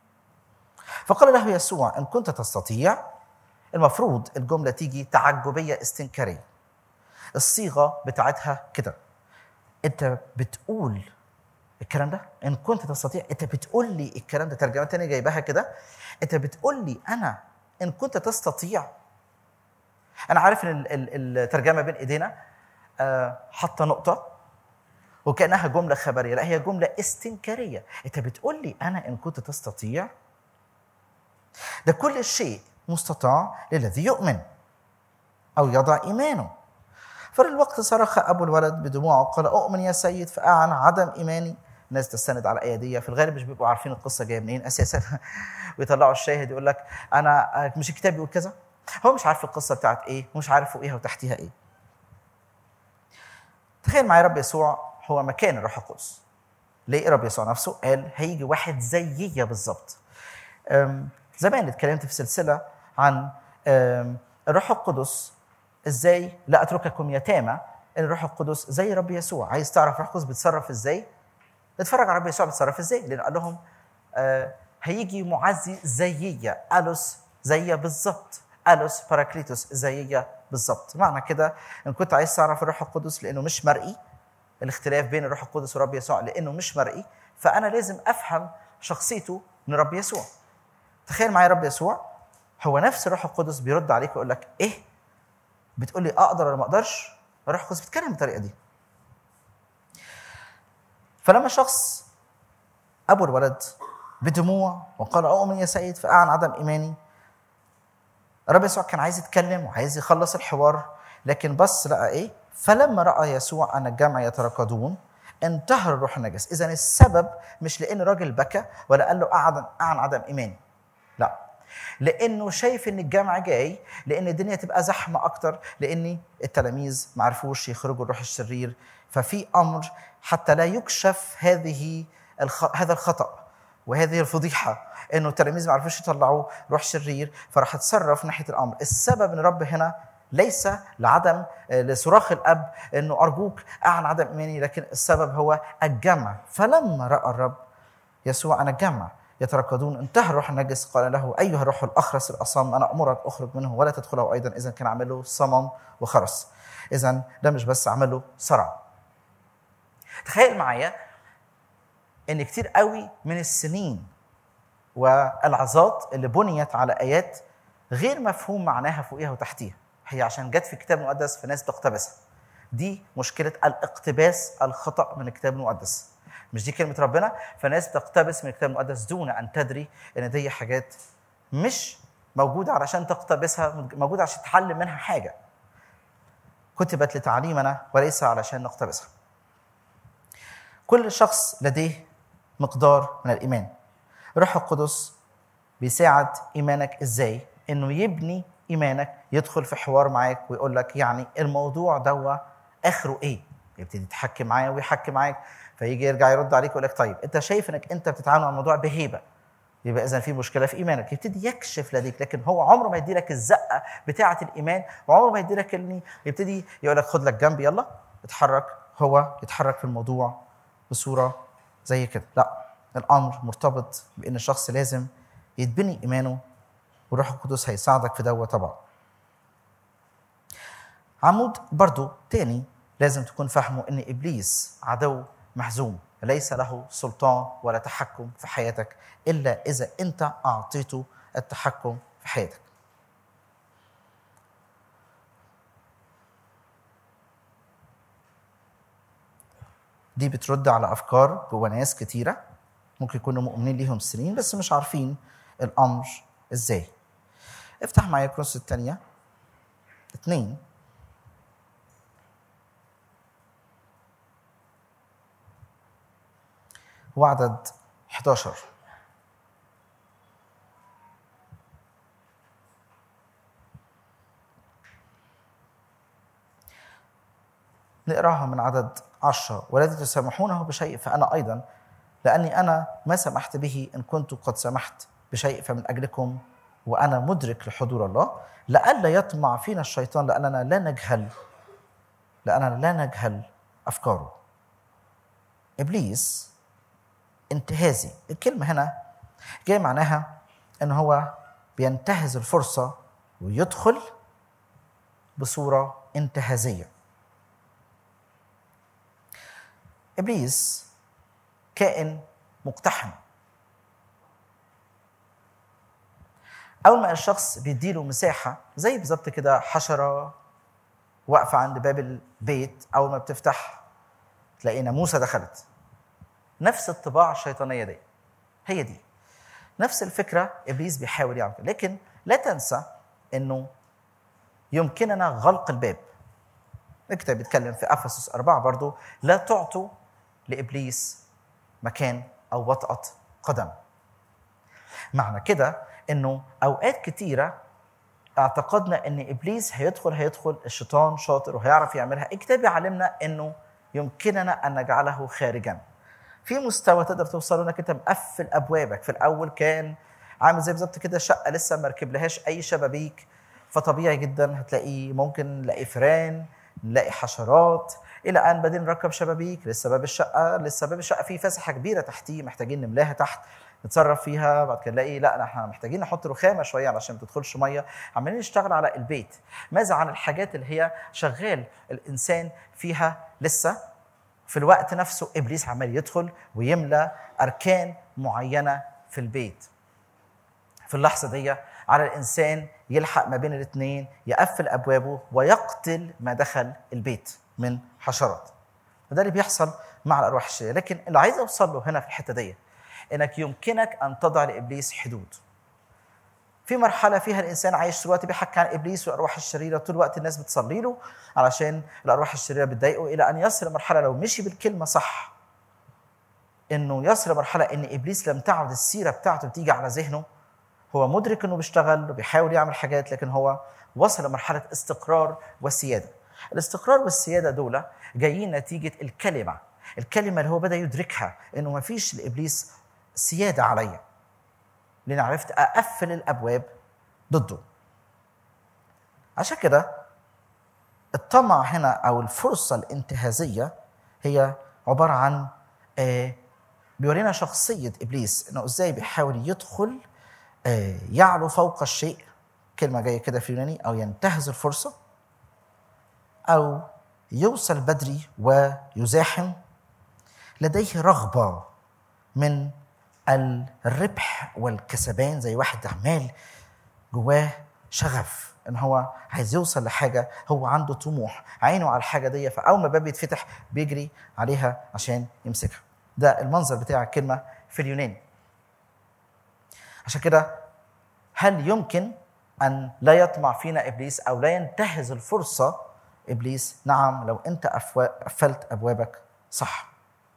C: فقال له يسوع إن كنت تستطيع المفروض الجملة تيجي تعجبية استنكارية الصيغة بتاعتها كده انت بتقول الكلام ده ان كنت تستطيع انت بتقول لي الكلام ده ترجمه تانية جايباها كده انت بتقول لي انا ان كنت تستطيع انا عارف ان ال- ال- الترجمه بين ايدينا آه، حاطه نقطه وكانها جمله خبريه لا هي جمله استنكاريه انت بتقول لي انا ان كنت تستطيع ده كل شيء مستطاع للذي يؤمن او يضع ايمانه فللوقت صرخ ابو الولد بدموعه قال اؤمن يا سيد فاعن عدم ايماني الناس تستند على الايه في الغالب مش بيبقوا عارفين القصه جايه منين اساسا ويطلعوا الشاهد يقول لك انا آه، مش الكتاب بيقول كذا هو مش عارف القصه بتاعت ايه ومش عارف فوقيها وتحتيها ايه تخيل معايا رب يسوع هو مكان الروح القدس ليه رب يسوع نفسه قال هيجي واحد زيي بالظبط أم، زمان اتكلمت في سلسله عن أم، الروح القدس ازاي لا اترككم يتامى ان الروح القدس زي رب يسوع عايز تعرف الروح القدس بيتصرف ازاي اتفرج على رب يسوع بيتصرف ازاي لان قال لهم آه هيجي معزي زيي الوس زيي بالظبط الوس باراكليتوس زيي بالظبط معنى كده ان كنت عايز تعرف الروح القدس لانه مش مرئي الاختلاف بين الروح القدس ورب يسوع لانه مش مرئي فانا لازم افهم شخصيته من رب يسوع تخيل معايا رب يسوع هو نفس الروح القدس بيرد عليك ويقول لك ايه بتقول لي اقدر ولا ما اقدرش الروح القدس بيتكلم بالطريقه دي فلما شخص ابو الولد بدموع وقال اؤمن يا سيد فاعن عدم ايماني الرب يسوع كان عايز يتكلم وعايز يخلص الحوار لكن بس لقى ايه فلما راى يسوع ان الجمع يتركضون انتهر الروح النجس اذا السبب مش لان راجل بكى ولا قال له اعن اعن عدم ايماني لا لانه شايف ان الجامع جاي لان الدنيا تبقى زحمه اكتر لان التلاميذ ما عرفوش يخرجوا الروح الشرير ففي امر حتى لا يكشف هذه الخ... هذا الخطا وهذه الفضيحه انه التلاميذ ما عرفوش يطلعوا روح شرير فراح اتصرف ناحيه الامر السبب ان الرب هنا ليس لعدم لصراخ الاب انه ارجوك اعن عدم ايماني لكن السبب هو الجمع فلما راى الرب يسوع ان الجمع يتركضون انتهى الروح النجس قال له ايها الروح الاخرس الاصم انا امرك اخرج منه ولا تدخله ايضا اذا كان عمل له صمم وخرس اذا ده مش بس عمل له صرع تخيل معايا ان كتير قوي من السنين والعظات اللي بنيت على ايات غير مفهوم معناها فوقيها وتحتيها هي عشان جت في الكتاب المقدس فناس بتقتبسها دي مشكله الاقتباس الخطا من الكتاب المقدس مش دي كلمه ربنا فناس بتقتبس من الكتاب المقدس دون ان تدري ان دي حاجات مش موجوده علشان تقتبسها موجوده عشان تتعلم منها حاجه كتبت لتعليمنا وليس علشان نقتبسها كل شخص لديه مقدار من الايمان الروح القدس بيساعد ايمانك ازاي انه يبني ايمانك يدخل في حوار معاك ويقول لك يعني الموضوع دوا اخره ايه يبتدي يتحكي معايا ويحكي معاك فيجي يرجع يرد عليك ويقول لك طيب انت شايف انك انت بتتعامل مع الموضوع بهيبه يبقى اذا في مشكله في ايمانك يبتدي يكشف لديك لكن هو عمره ما يدي لك الزقه بتاعه الايمان وعمره ما يدي لك اني يبتدي يقول لك خد لك جنب يلا اتحرك هو يتحرك في الموضوع بصوره زي كده لا الامر مرتبط بان الشخص لازم يتبني ايمانه والروح القدس هيساعدك في دوه طبعا عمود برضو تاني لازم تكون فاهمه ان ابليس عدو محزوم ليس له سلطان ولا تحكم في حياتك الا اذا انت اعطيته التحكم في حياتك دي بترد على افكار جوه ناس كتيره ممكن يكونوا مؤمنين ليهم سنين بس مش عارفين الامر ازاي افتح معايا كروس الثانيه اتنين هو عدد 11 نقراها من عدد عشرة والذي تسامحونه بشيء فأنا أيضا لأني أنا ما سمحت به إن كنت قد سمحت بشيء فمن أجلكم وأنا مدرك لحضور الله لئلا يطمع فينا الشيطان لأننا لا نجهل لأننا لا نجهل أفكاره إبليس انتهازي الكلمة هنا جاي معناها ان هو بينتهز الفرصة ويدخل بصورة انتهازية إبليس كائن مقتحم أول ما الشخص بيديله مساحة زي بالظبط كده حشرة واقفة عند باب البيت أول ما بتفتح تلاقي ناموسة دخلت نفس الطباع الشيطانيه دي هي دي نفس الفكره ابليس بيحاول يعمل كده لكن لا تنسى انه يمكننا غلق الباب الكتاب بيتكلم في افسس أربعة برضو لا تعطوا لابليس مكان او وطأة قدم معنى كده انه اوقات كتيره اعتقدنا ان ابليس هيدخل هيدخل الشيطان شاطر وهيعرف يعملها الكتاب يعلمنا انه يمكننا ان نجعله خارجا في مستوى تقدر توصل انك انت مقفل ابوابك في الاول كان عامل زي بالظبط كده شقه لسه ما ركبلهاش اي شبابيك فطبيعي جدا هتلاقي ممكن نلاقي فران نلاقي حشرات الى ان بعدين نركب شبابيك لسه باب الشقه لسه باب الشقه فيه فسحه كبيره تحتيه محتاجين نملاها تحت نتصرف فيها بعد كده نلاقي لا احنا محتاجين نحط رخامه شويه علشان ما تدخلش ميه عمالين نشتغل على البيت ماذا عن الحاجات اللي هي شغال الانسان فيها لسه في الوقت نفسه ابليس عمال يدخل ويملى اركان معينه في البيت في اللحظه دي على الانسان يلحق ما بين الاثنين يقفل ابوابه ويقتل ما دخل البيت من حشرات وده اللي بيحصل مع الارواح الشريره لكن اللي عايز اوصل له هنا في الحته دي انك يمكنك ان تضع لابليس حدود في مرحلة فيها الإنسان عايش طول الوقت بيحكي عن إبليس والأرواح الشريرة طول الوقت الناس بتصلي له علشان الأرواح الشريرة بتضايقه إلى أن يصل لمرحلة لو مشي بالكلمة صح إنه يصل لمرحلة إن إبليس لم تعد السيرة بتاعته بتيجي على ذهنه هو مدرك إنه بيشتغل وبيحاول يعمل حاجات لكن هو وصل لمرحلة استقرار وسيادة الاستقرار والسيادة دول جايين نتيجة الكلمة الكلمة اللي هو بدأ يدركها إنه ما فيش لإبليس سيادة عليا لأن عرفت أقفل الأبواب ضده عشان كده الطمع هنا أو الفرصة الانتهازية هي عبارة عن آه، بيورينا شخصية إبليس إنه إزاي بيحاول يدخل آه، يعلو فوق الشيء كلمة جاية كده في اليوناني أو ينتهز الفرصة أو يوصل بدري ويزاحم لديه رغبة من الربح والكسبان زي واحد عمال جواه شغف ان هو عايز يوصل لحاجه هو عنده طموح عينه على الحاجه دي فاول ما الباب يتفتح بيجري عليها عشان يمسكها ده المنظر بتاع الكلمه في اليوناني عشان كده هل يمكن ان لا يطمع فينا ابليس او لا ينتهز الفرصه ابليس نعم لو انت أفوا- قفلت ابوابك صح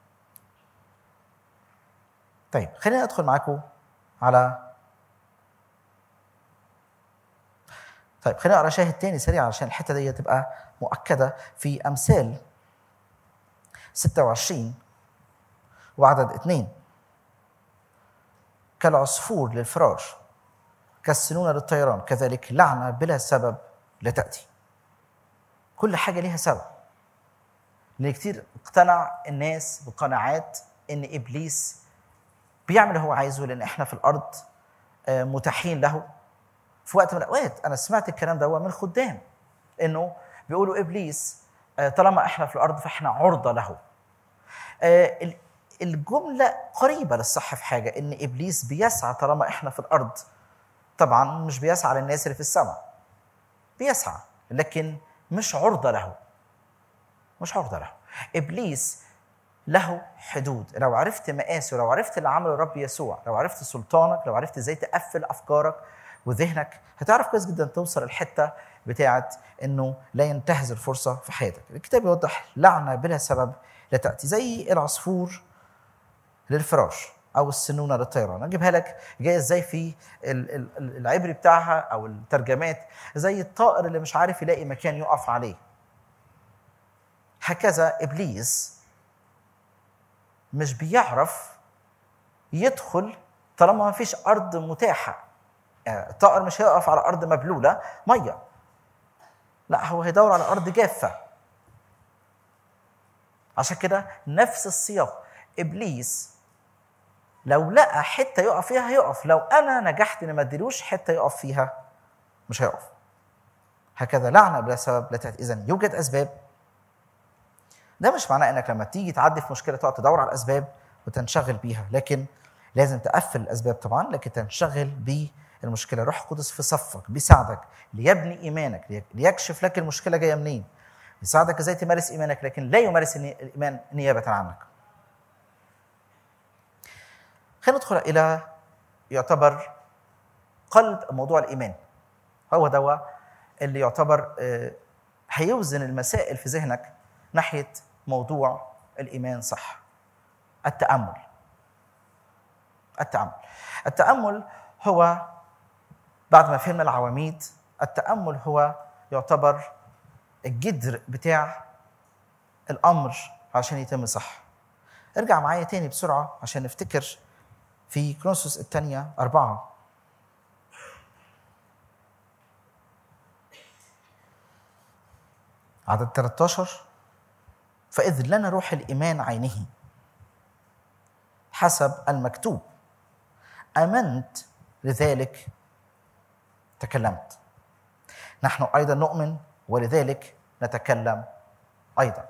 C: طيب خلينا ادخل معاكم على طيب خلينا اقرا شاهد تاني سريع عشان الحته دي تبقى مؤكده في امثال 26 وعدد اثنين كالعصفور للفراش كالسنونة للطيران كذلك لعنة بلا سبب لا تأتي كل حاجة ليها سبب لأن كتير اقتنع الناس بقناعات إن إبليس بيعمل اللي هو عايزه لأن إحنا في الأرض آه، متاحين له في وقت من الأوقات أنا سمعت الكلام ده من خدام إنه بيقولوا إبليس آه، طالما إحنا في الأرض فإحنا عرضة له آه، ال- الجملة قريبة للصح في حاجة إن إبليس بيسعى طالما إحنا في الأرض طبعا مش بيسعى للناس اللي في السماء بيسعى لكن مش عرضة له مش عرضة له إبليس له حدود لو عرفت مقاسه لو عرفت اللي عمله الرب يسوع لو عرفت سلطانك لو عرفت ازاي تقفل افكارك وذهنك هتعرف كويس جدا توصل الحته بتاعت انه لا ينتهز الفرصه في حياتك الكتاب يوضح لعنه بلا سبب لا تاتي زي العصفور للفراش او السنونه للطيران اجيبها لك جايه ازاي في ال- ال- ال- العبري بتاعها او الترجمات زي الطائر اللي مش عارف يلاقي مكان يقف عليه هكذا ابليس مش بيعرف يدخل طالما ما فيش ارض متاحه يعني الطائر مش هيقف على ارض مبلوله ميه لا هو هيدور على ارض جافه عشان كده نفس السياق ابليس لو لقى حته يقف فيها هيقف لو انا نجحت ان ما اديلوش حته يقف فيها مش هيقف هكذا لعنه بلا سبب لا تاتي اذا يوجد اسباب ده مش معناه انك لما تيجي تعدي في مشكله تقعد تدور على الاسباب وتنشغل بيها لكن لازم تقفل الاسباب طبعا لكن تنشغل بالمشكله روح القدس في صفك بيساعدك ليبني ايمانك لي- ليكشف لك المشكله جايه منين يساعدك ازاي تمارس ايمانك لكن لا يمارس الني- الايمان نيابه عنك خلينا ندخل الى يعتبر قلب موضوع الايمان هو دوا اللي يعتبر آه، هيوزن المسائل في ذهنك ناحيه موضوع الايمان صح التامل التامل التامل هو بعد ما فهمنا العواميد التامل هو يعتبر الجدر بتاع الامر عشان يتم صح ارجع معايا تاني بسرعه عشان نفتكر في كرونسوس الثانيه أربعة عدد 13 فإذ لنا روح الإيمان عينه حسب المكتوب آمنت لذلك تكلمت نحن أيضا نؤمن ولذلك نتكلم أيضا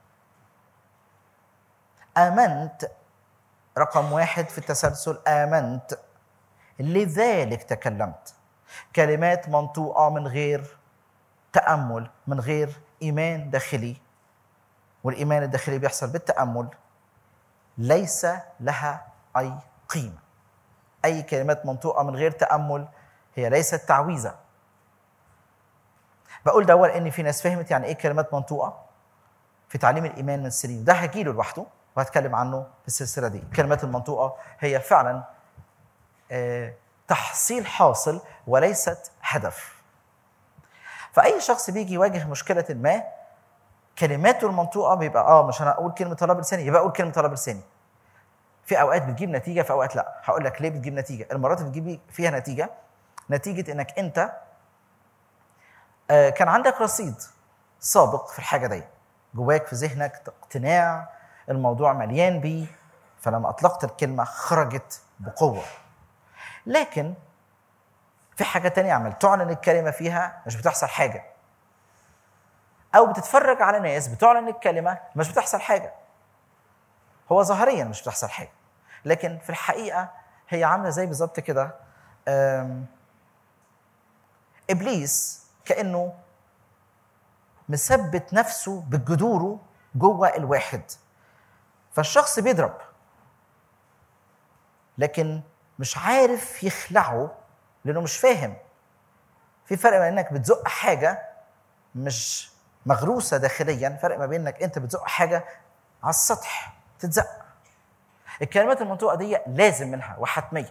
C: آمنت رقم واحد في التسلسل آمنت لذلك تكلمت كلمات منطوقة من غير تأمل من غير إيمان داخلي والإيمان الداخلي بيحصل بالتأمل ليس لها أي قيمة أي كلمات منطوقة من غير تأمل هي ليست تعويذة بقول ده أول إن في ناس فهمت يعني إيه كلمات منطوقة في تعليم الإيمان من سنين ده هجيله لوحده وهتكلم عنه في السلسلة دي الكلمات المنطوقة هي فعلا آه، تحصيل حاصل وليست هدف فأي شخص بيجي يواجه مشكلة ما كلماته المنطوقة بيبقى اه مش انا اقول كلمة طلب لساني يبقى اقول كلمة طلب لساني في اوقات بتجيب نتيجة في اوقات لا هقول لك ليه بتجيب نتيجة المرات اللي بتجيب فيها نتيجة نتيجة انك انت آه، كان عندك رصيد سابق في الحاجة دي جواك في ذهنك اقتناع الموضوع مليان بيه فلما اطلقت الكلمة خرجت بقوة لكن في حاجة تانية عملت تعلن الكلمة فيها مش بتحصل حاجة أو بتتفرج على ناس بتعلن الكلمة مش بتحصل حاجة هو ظاهريا مش بتحصل حاجة لكن في الحقيقة هي عاملة زي بالظبط كده أم، إبليس كأنه مثبت نفسه بجذوره جوه الواحد فالشخص بيضرب لكن مش عارف يخلعه لانه مش فاهم في فرق بين انك بتزق حاجه مش مغروسه داخليا فرق ما بين انك انت بتزق حاجه على السطح تتزق الكلمات المنطوقه دي لازم منها وحتميه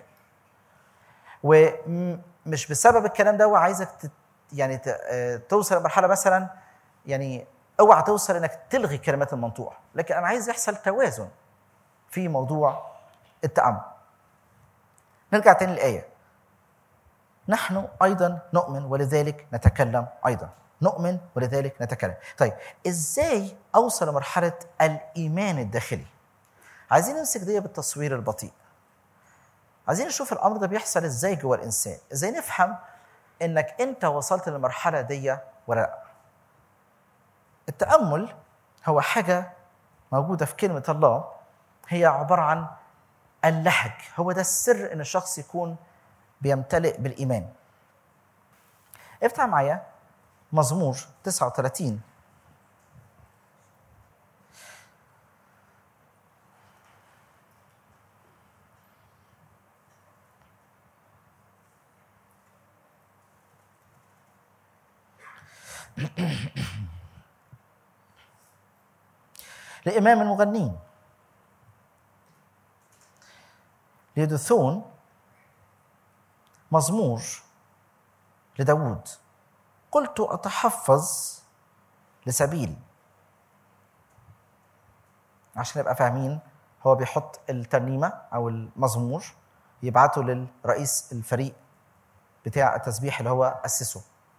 C: ومش بسبب الكلام ده عايزك تت يعني ت- آه، توصل لمرحله مثلا يعني اوعى توصل انك تلغي الكلمات المنطوقه لكن انا عايز يحصل توازن في موضوع التامل نرجع تاني للايه نحن ايضا نؤمن ولذلك نتكلم ايضا نؤمن ولذلك نتكلم طيب ازاي اوصل لمرحله الايمان الداخلي عايزين نمسك دي بالتصوير البطيء عايزين نشوف الامر ده بيحصل ازاي جوه الانسان ازاي نفهم انك انت وصلت للمرحله دي ولا لا التامل هو حاجه موجوده في كلمه الله هي عباره عن اللهج هو ده السر ان الشخص يكون بيمتلئ بالايمان افتح معايا مزمور 39 لإمام المغنين ليدثون مزمور لداود قلت أتحفظ لسبيل عشان نبقى فاهمين هو بيحط الترنيمة أو المزمور يبعته للرئيس الفريق بتاع التسبيح اللي هو أسسه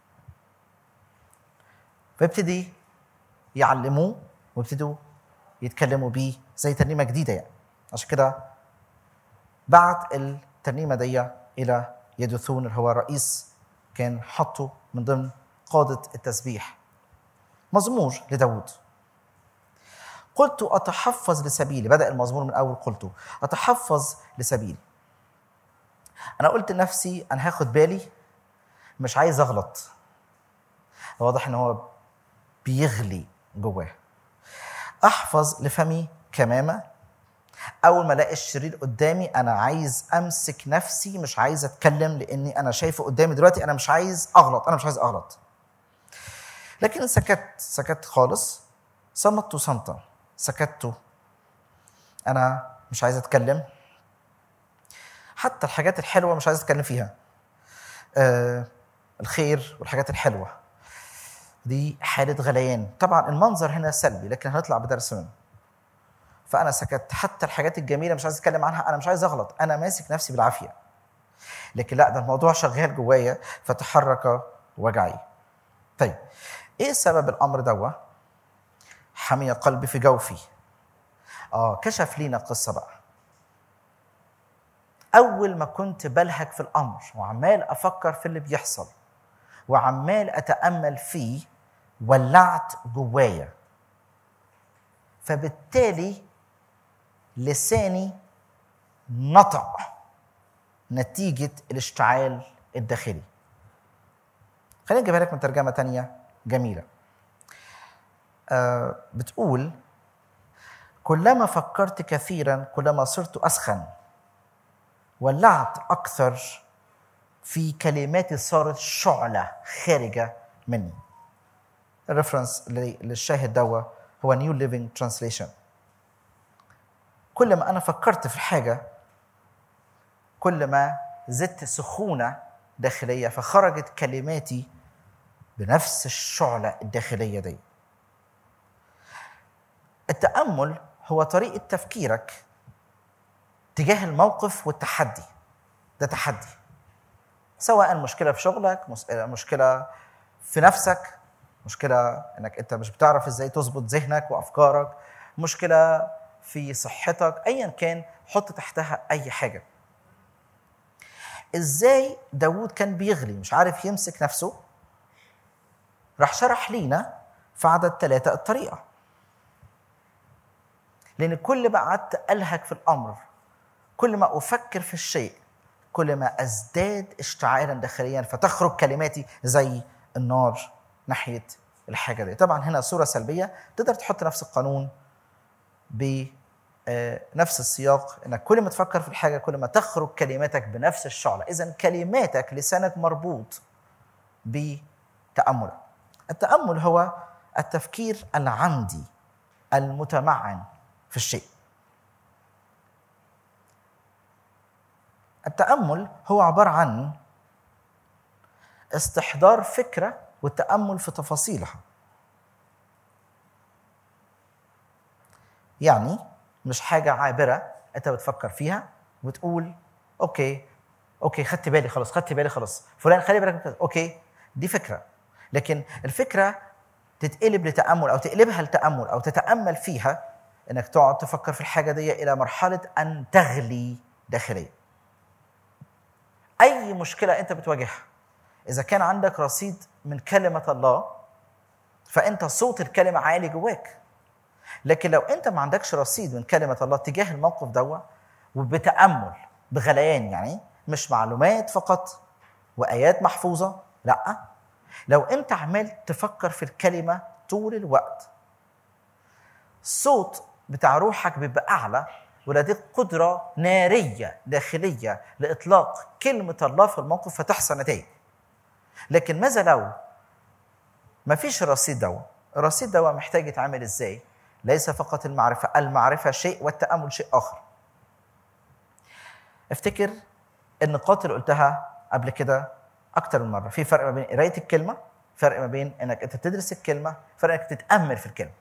C: فيبتدي يعلموه ويبتدوا يتكلموا بيه زي ترنيمة جديدة يعني عشان كده بعت الترنيمة دي إلى يدثون اللي هو رئيس كان حطه من ضمن قادة التسبيح مزمور لداود قلت أتحفظ لسبيلي بدأ المزمور من أول قلت أتحفظ لسبيلي أنا قلت لنفسي أنا هاخد بالي مش عايز أغلط واضح إن هو بيغلي جواه أحفظ لفمي كمامة اول ما الاقي الشرير قدامي انا عايز امسك نفسي مش عايز اتكلم لاني انا شايفه قدامي دلوقتي انا مش عايز اغلط انا مش عايز اغلط لكن سكت سكت خالص صمت صمتا سكت انا مش عايز اتكلم حتى الحاجات الحلوه مش عايز اتكلم فيها آه الخير والحاجات الحلوه دي حاله غليان طبعا المنظر هنا سلبي لكن هنطلع بدرس منه فانا سكت حتى الحاجات الجميله مش عايز اتكلم عنها انا مش عايز اغلط انا ماسك نفسي بالعافيه لكن لا ده الموضوع شغال جوايا فتحرك وجعي طيب ايه سبب الامر دوا حمي قلبي في جوفي اه كشف لينا قصه بقى اول ما كنت بلهج في الامر وعمال افكر في اللي بيحصل وعمال اتامل فيه ولعت جوايا فبالتالي لساني نطق نتيجة الاشتعال الداخلي خليني اجيبها لك من ترجمة تانية جميلة آه بتقول كلما فكرت كثيرا كلما صرت أسخن ولعت أكثر في كلماتي صارت شعلة خارجة مني الريفرنس للشاهد دوا هو نيو ليفينج ترانسليشن كل ما انا فكرت في حاجه كل ما زدت سخونه داخليه فخرجت كلماتي بنفس الشعله الداخليه دي التامل هو طريقه تفكيرك تجاه الموقف والتحدي ده تحدي سواء مشكله في شغلك مس- مشكله في نفسك مشكله انك انت مش بتعرف ازاي تظبط ذهنك وافكارك مشكله في صحتك ايا كان حط تحتها اي حاجه ازاي داوود كان بيغلي مش عارف يمسك نفسه راح شرح لينا في عدد ثلاثة الطريقة لأن كل ما قعدت ألهك في الأمر كل ما أفكر في الشيء كل ما أزداد اشتعالا داخليا فتخرج كلماتي زي النار ناحية الحاجة دي طبعا هنا صورة سلبية تقدر تحط نفس القانون بنفس السياق انك كل ما تفكر في الحاجه كل ما تخرج كلماتك بنفس الشعله اذا كلماتك لسانك مربوط بتاملك التامل هو التفكير العمدي المتمعن في الشيء التامل هو عباره عن استحضار فكره والتامل في تفاصيلها يعني مش حاجة عابرة أنت بتفكر فيها وتقول أوكي أوكي خدت بالي خلاص خدت بالي خلاص فلان خلي بالك من كذا. أوكي دي فكرة لكن الفكرة تتقلب لتأمل أو تقلبها لتأمل أو تتأمل فيها إنك تقعد تفكر في الحاجة دي إلى مرحلة أن تغلي داخليا أي مشكلة أنت بتواجهها إذا كان عندك رصيد من كلمة الله فأنت صوت الكلمة عالي جواك لكن لو انت ما عندكش رصيد من كلمه الله تجاه الموقف دوا وبتامل بغليان يعني مش معلومات فقط وايات محفوظه لا لو انت عمال تفكر في الكلمه طول الوقت الصوت بتاع روحك بيبقى اعلى ولديك قدره ناريه داخليه لاطلاق كلمه الله في الموقف فتحصل نتائج لكن ماذا لو ما فيش الرصيد دوا الرصيد دوا محتاج يتعمل ازاي ليس فقط المعرفة المعرفة شيء والتأمل شيء آخر افتكر النقاط اللي قلتها قبل كده أكتر من مرة في فرق ما بين قراية الكلمة فرق ما بين انك انت تدرس الكلمة فرق انك تتأمل في الكلمة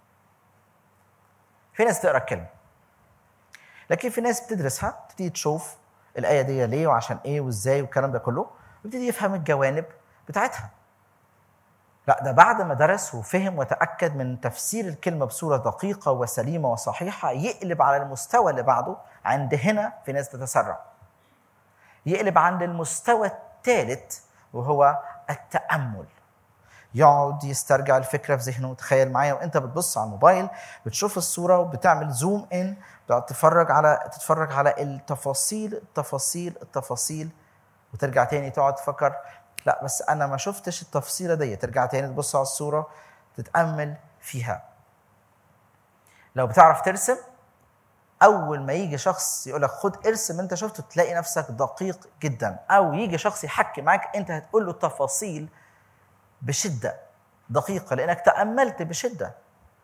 C: في ناس تقرا الكلمة لكن في ناس بتدرسها تبتدي تشوف الآية دي ليه وعشان إيه وإزاي والكلام ده كله ويبتدي يفهم الجوانب بتاعتها لا ده بعد ما درس وفهم وتأكد من تفسير الكلمة بصورة دقيقة وسليمة وصحيحة يقلب على المستوى اللي بعده عند هنا في ناس تتسرع يقلب عند المستوى الثالث وهو التأمل يقعد يسترجع الفكرة في ذهنه تخيل معايا وانت بتبص على الموبايل بتشوف الصورة وبتعمل زوم ان تقعد تتفرج على تتفرج على التفاصيل التفاصيل التفاصيل وترجع تاني تقعد تفكر لا بس انا ما شفتش التفصيله دي ترجع تاني تبص على الصوره تتامل فيها لو بتعرف ترسم اول ما يجي شخص يقول لك خد ارسم انت شفته تلاقي نفسك دقيق جدا او يجي شخص يحكي معاك انت هتقول له التفاصيل بشده دقيقه لانك تاملت بشده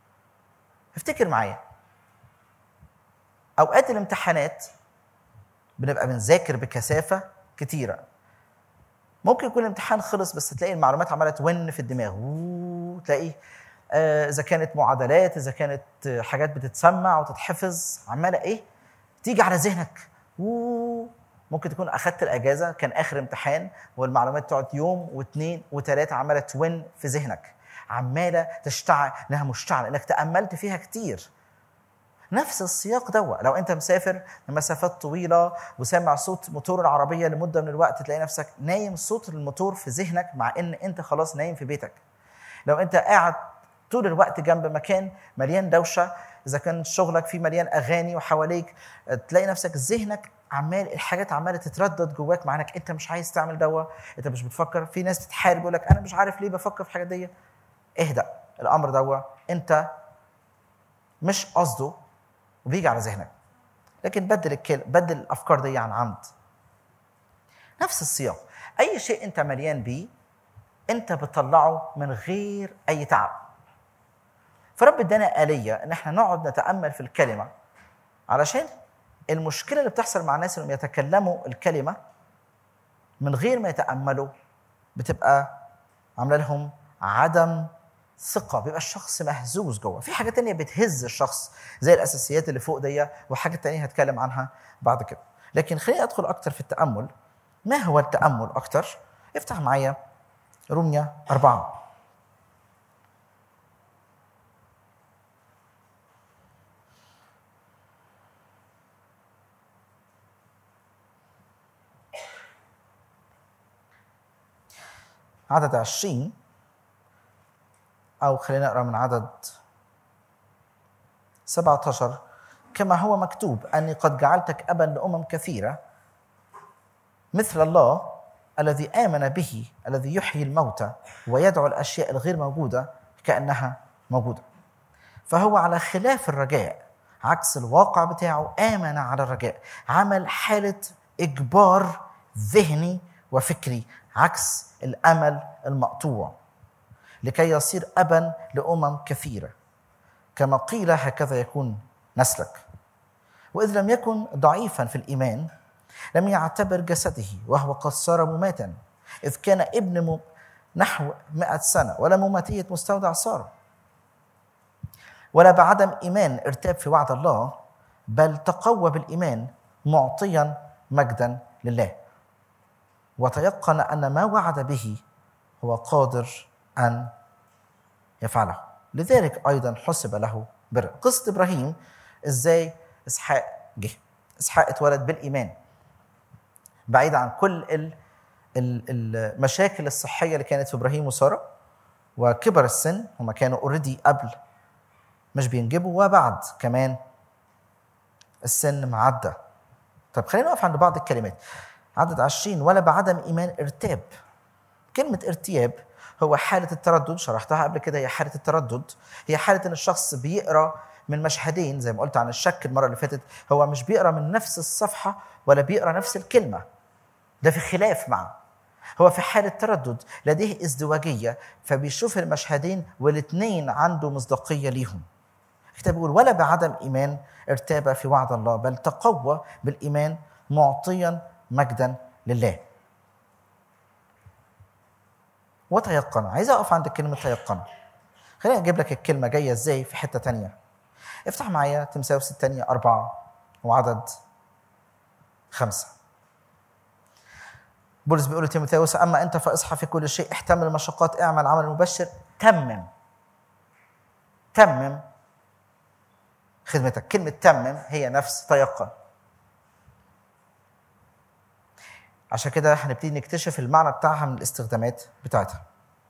C: افتكر معايا اوقات الامتحانات بنبقى بنذاكر بكثافه كتيره ممكن يكون الامتحان خلص بس تلاقي المعلومات عماله تون في الدماغ وتلاقي آه، اذا كانت معادلات اذا كانت آه، حاجات بتتسمع وتتحفظ عماله ايه تيجي على ذهنك ووو. ممكن تكون اخذت الاجازه كان اخر امتحان والمعلومات تقعد يوم واثنين وثلاثه عماله تون في ذهنك عماله تشتعل انها مشتعله انك تاملت فيها كتير نفس السياق دوا لو انت مسافر لمسافات طويله وسامع صوت موتور العربيه لمده من الوقت تلاقي نفسك نايم صوت الموتور في ذهنك مع ان انت خلاص نايم في بيتك لو انت قاعد طول الوقت جنب مكان مليان دوشه اذا كان شغلك فيه مليان اغاني وحواليك تلاقي نفسك ذهنك عمال الحاجات عماله تتردد جواك مع انك انت مش عايز تعمل دوا انت مش بتفكر في ناس تتحارب يقول لك انا مش عارف ليه بفكر في الحاجات دي اهدأ الامر دوا انت مش قصده وبيجي على ذهنك لكن بدل الكل بدل الافكار دي عن عمد نفس السياق اي شيء انت مليان بيه انت بتطلعه من غير اي تعب فرب ادانا آلية ان احنا نقعد نتأمل في الكلمة علشان المشكلة اللي بتحصل مع الناس انهم يتكلموا الكلمة من غير ما يتأملوا بتبقى عاملة لهم عدم ثقة بيبقى الشخص مهزوز جوه في حاجة تانية بتهز الشخص زي الأساسيات اللي فوق دي وحاجة تانية هتكلم عنها بعد كده لكن خليني أدخل أكتر في التأمل ما هو التأمل أكتر افتح معايا روميا أربعة عدد عشرين أو خلينا نقرأ من عدد 17 كما هو مكتوب أني قد جعلتك أبا لأمم كثيرة مثل الله الذي آمن به الذي يحيي الموتى ويدعو الأشياء الغير موجودة كأنها موجودة فهو على خلاف الرجاء عكس الواقع بتاعه آمن على الرجاء عمل حالة إجبار ذهني وفكري عكس الأمل المقطوع لكي يصير أبا لأمم كثيرة كما قيل هكذا يكون نسلك وإذ لم يكن ضعيفا في الإيمان لم يعتبر جسده وهو قد صار مماتا إذ كان ابن م... نحو مئة سنة ولا مماتية مستودع صار ولا بعدم إيمان ارتاب في وعد الله بل تقوى بالإيمان معطيا مجدا لله وتيقن أن ما وعد به هو قادر أن يفعله لذلك أيضا حسب له بر قصة إبراهيم إزاي إسحاق جه إسحاق اتولد بالإيمان بعيد عن كل ال- ال- المشاكل الصحية اللي كانت في إبراهيم وسارة وكبر السن هما كانوا اوريدي قبل مش بينجبوا وبعد كمان السن معدى طب خلينا نقف عند بعض الكلمات عدد عشرين ولا بعدم إيمان ارتاب كلمة ارتياب هو حالة التردد شرحتها قبل كده هي حالة التردد هي حالة ان الشخص بيقرا من مشهدين زي ما قلت عن الشك المرة اللي فاتت هو مش بيقرا من نفس الصفحة ولا بيقرا نفس الكلمة ده في خلاف معه هو في حالة تردد لديه ازدواجية فبيشوف المشهدين والاثنين عنده مصداقية ليهم الكتاب بيقول ولا بعدم إيمان ارتاب في وعد الله بل تقوى بالإيمان معطيا مجدا لله وتيقن عايز اقف عند كلمه تيقن خليني اجيب لك الكلمه جايه ازاي في حته تانية افتح معايا تمساوس الثانية أربعة وعدد خمسة بولس بيقول لتيموثاوس أما أنت فاصحى في كل شيء احتمل المشقات اعمل عمل مبشر تمم تمم خدمتك كلمة تمم هي نفس تيقن عشان كده هنبتدي نكتشف المعنى بتاعها من الاستخدامات بتاعتها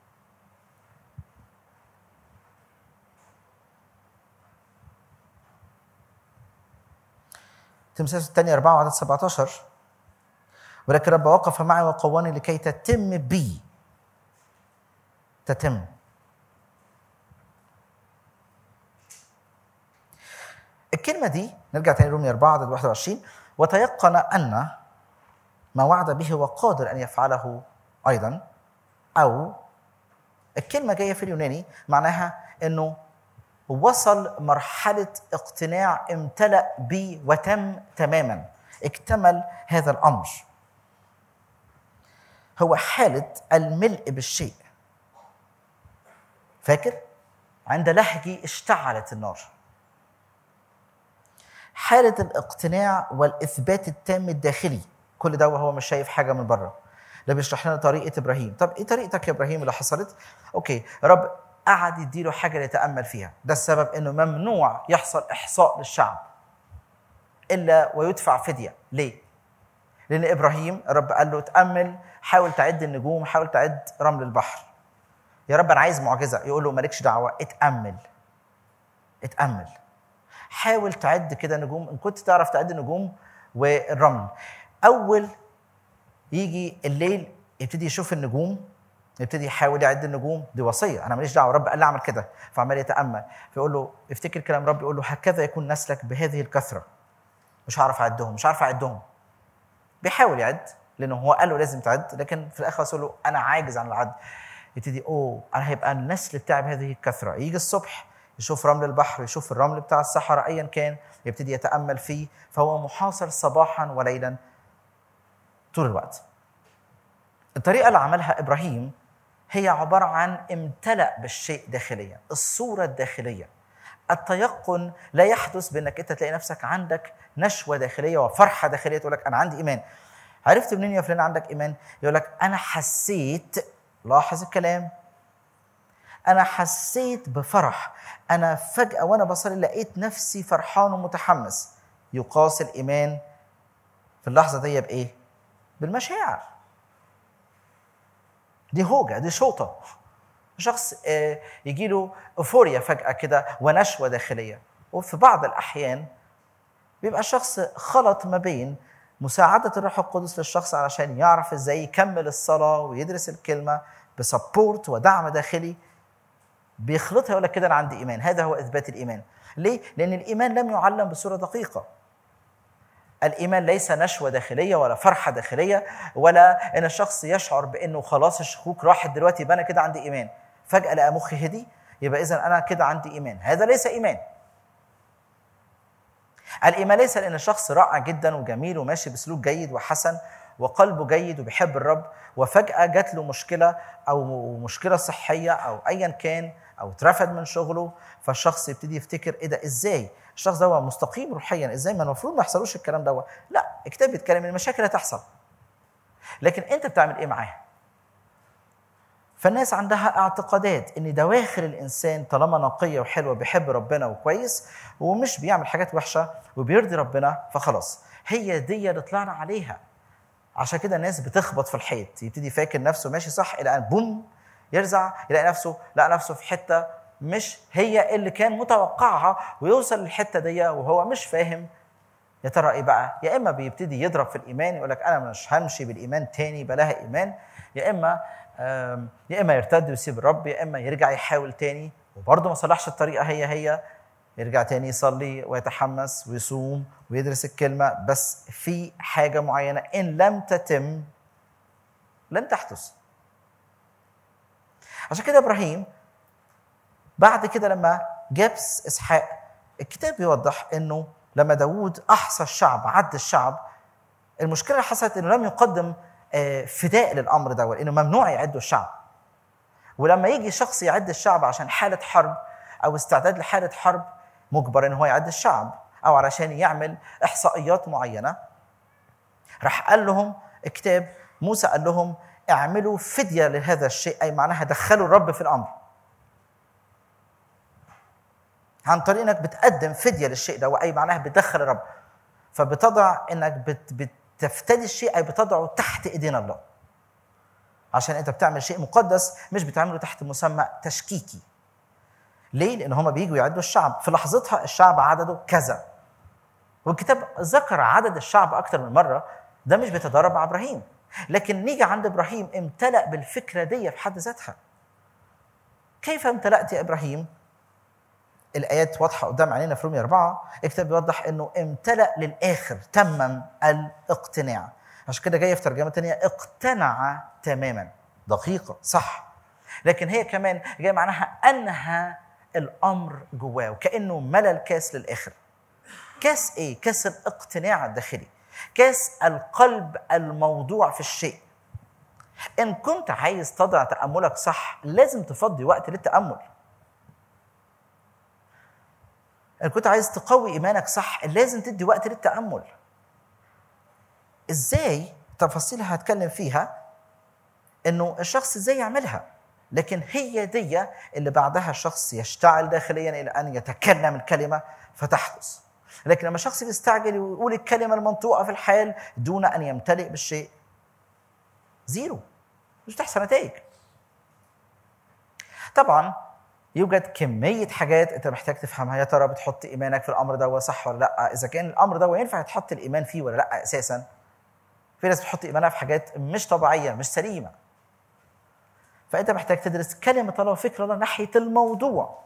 C: تمثال الثانية أربعة وعدد 17 ولكن رب وقف معي وقواني لكي تتم بي تتم الكلمة دي نرجع تاني رومية 4 عدد 21 وتيقن أن ما وعد به هو قادر أن يفعله أيضا أو الكلمة جاية في اليوناني معناها أنه وصل مرحلة اقتناع امتلأ بي وتم تماما اكتمل هذا الامر هو حاله الملء بالشيء فاكر عند لهجي اشتعلت النار حالة الاقتناع والإثبات التام الداخلي كل ده وهو مش شايف حاجة من بره ده بيشرح لنا طريقة إبراهيم طب إيه طريقتك يا إبراهيم اللي حصلت أوكي رب قعد يديله حاجة يتأمل فيها ده السبب إنه ممنوع يحصل إحصاء للشعب إلا ويدفع فدية ليه؟ لأن إبراهيم الرب قال له تأمل حاول تعد النجوم حاول تعد رمل البحر يا رب أنا عايز معجزة يقول له مالكش دعوة اتأمل اتأمل حاول تعد كده نجوم ان كنت تعرف تعد نجوم والرمل اول يجي الليل يبتدي يشوف النجوم يبتدي يحاول يعد النجوم دي وصيه انا ماليش دعوه رب قال لي اعمل كده فعمال يتامل فيقول له افتكر كلام ربي يقول له هكذا يكون نسلك بهذه الكثره مش هعرف اعدهم مش عارف اعدهم بيحاول يعد لانه هو قال له لازم تعد لكن في الاخر يقول له انا عاجز عن العد يبتدي اوه انا هيبقى النسل بتاعي بهذه الكثره يجي الصبح يشوف رمل البحر يشوف الرمل بتاع الصحراء ايا كان يبتدي يتامل فيه فهو محاصر صباحا وليلا طول الوقت الطريقه اللي عملها ابراهيم هي عباره عن امتلأ بالشيء داخليا الصوره الداخليه التيقن لا يحدث بانك انت تلاقي نفسك عندك نشوه داخليه وفرحه داخليه تقول لك انا عندي ايمان عرفت منين يا فلان عندك ايمان يقول لك انا حسيت لاحظ الكلام انا حسيت بفرح انا فجاه وانا بصلي لقيت نفسي فرحان ومتحمس يقاس الايمان في اللحظه دي بايه بالمشاعر دي هوجه دي شوطه شخص يجي له ايفوريا فجاه كده ونشوه داخليه وفي بعض الاحيان بيبقى الشخص خلط ما بين مساعدة الروح القدس للشخص علشان يعرف ازاي يكمل الصلاة ويدرس الكلمة بسبورت ودعم داخلي بيخلطها يقول لك كده انا عندي ايمان هذا هو اثبات الايمان ليه لان الايمان لم يعلم بصوره دقيقه الايمان ليس نشوه داخليه ولا فرحه داخليه ولا ان الشخص يشعر بانه خلاص الشكوك راحت دلوقتي يبقى انا كده عندي ايمان فجاه لقى مخي هدي يبقى اذا انا كده عندي ايمان هذا ليس ايمان الايمان ليس لان الشخص رائع جدا وجميل وماشي بسلوك جيد وحسن وقلبه جيد وبيحب الرب وفجاه جات له مشكله او مشكله صحيه او ايا كان او اترفد من شغله فالشخص يبتدي يفتكر ايه ده ازاي الشخص ده مستقيم روحيا ازاي ما المفروض ما يحصلوش الكلام ده لا الكتاب بيتكلم ان المشاكل هتحصل لكن انت بتعمل ايه معاها فالناس عندها اعتقادات ان دواخل الانسان طالما نقيه وحلوه بيحب ربنا وكويس ومش بيعمل حاجات وحشه وبيرضي ربنا فخلاص هي دي اللي طلعنا عليها عشان كده الناس بتخبط في الحيط يبتدي فاكر نفسه ماشي صح الى ان بوم يرزع يلاقي نفسه لقى نفسه في حته مش هي اللي كان متوقعها ويوصل للحته دي وهو مش فاهم يا ترى ايه بقى؟ يا اما بيبتدي يضرب في الايمان يقول لك انا مش همشي بالايمان تاني بلاها ايمان يا اما يا اما يرتد ويسيب الرب يا اما يرجع يحاول تاني وبرضه ما صلحش الطريقه هي هي يرجع تاني يصلي ويتحمس ويصوم ويدرس الكلمه بس في حاجه معينه ان لم تتم لن تحدث عشان كده ابراهيم بعد كده لما جاب اسحاق الكتاب بيوضح انه لما داوود احصى الشعب عد الشعب المشكله اللي حصلت انه لم يقدم فداء للامر ده لانه ممنوع يعدوا الشعب ولما يجي شخص يعد الشعب عشان حاله حرب او استعداد لحاله حرب مجبر ان هو يعد الشعب او علشان يعمل احصائيات معينه راح قال لهم الكتاب موسى قال لهم اعملوا فديه لهذا الشيء اي معناها دخلوا الرب في الامر عن طريق انك بتقدم فديه للشيء ده واي معناها بتدخل الرب فبتضع انك بت بتفتدي الشيء اي بتضعه تحت ايدين الله عشان انت بتعمل شيء مقدس مش بتعمله تحت مسمى تشكيكي ليه؟ لان هما بييجوا يعدوا الشعب في لحظتها الشعب عدده كذا والكتاب ذكر عدد الشعب اكتر من مره ده مش بيتدرب مع ابراهيم لكن نيجي عند ابراهيم امتلأ بالفكره دي في حد ذاتها كيف امتلأت يا ابراهيم؟ الايات واضحه قدام عينينا في رومية أربعة الكتاب بيوضح انه امتلأ للاخر تمم الاقتناع عشان كده جايه في ترجمه ثانيه اقتنع تماما دقيقه صح لكن هي كمان جايه معناها انهى الامر جواه وكانه ملى الكاس للاخر كاس ايه كاس الاقتناع الداخلي كاس القلب الموضوع في الشيء ان كنت عايز تضع تاملك صح لازم تفضي وقت للتامل ان كنت عايز تقوي ايمانك صح لازم تدي وقت للتامل ازاي تفاصيل هتكلم فيها انه الشخص ازاي يعملها لكن هي دي اللي بعدها الشخص يشتعل داخليا الى ان يتكلم الكلمه فتحدث لكن لما شخص بيستعجل ويقول الكلمه المنطوقه في الحال دون ان يمتلئ بالشيء زيرو مش تحصل نتائج طبعا يوجد كمية حاجات أنت محتاج تفهمها يا ترى بتحط إيمانك في الأمر ده صح ولا لأ إذا كان الأمر ده ينفع يتحط الإيمان فيه ولا لأ أساسا في ناس بتحط إيمانها في حاجات مش طبيعية مش سليمة فأنت محتاج تدرس كلمة الله وفكر الله ناحية الموضوع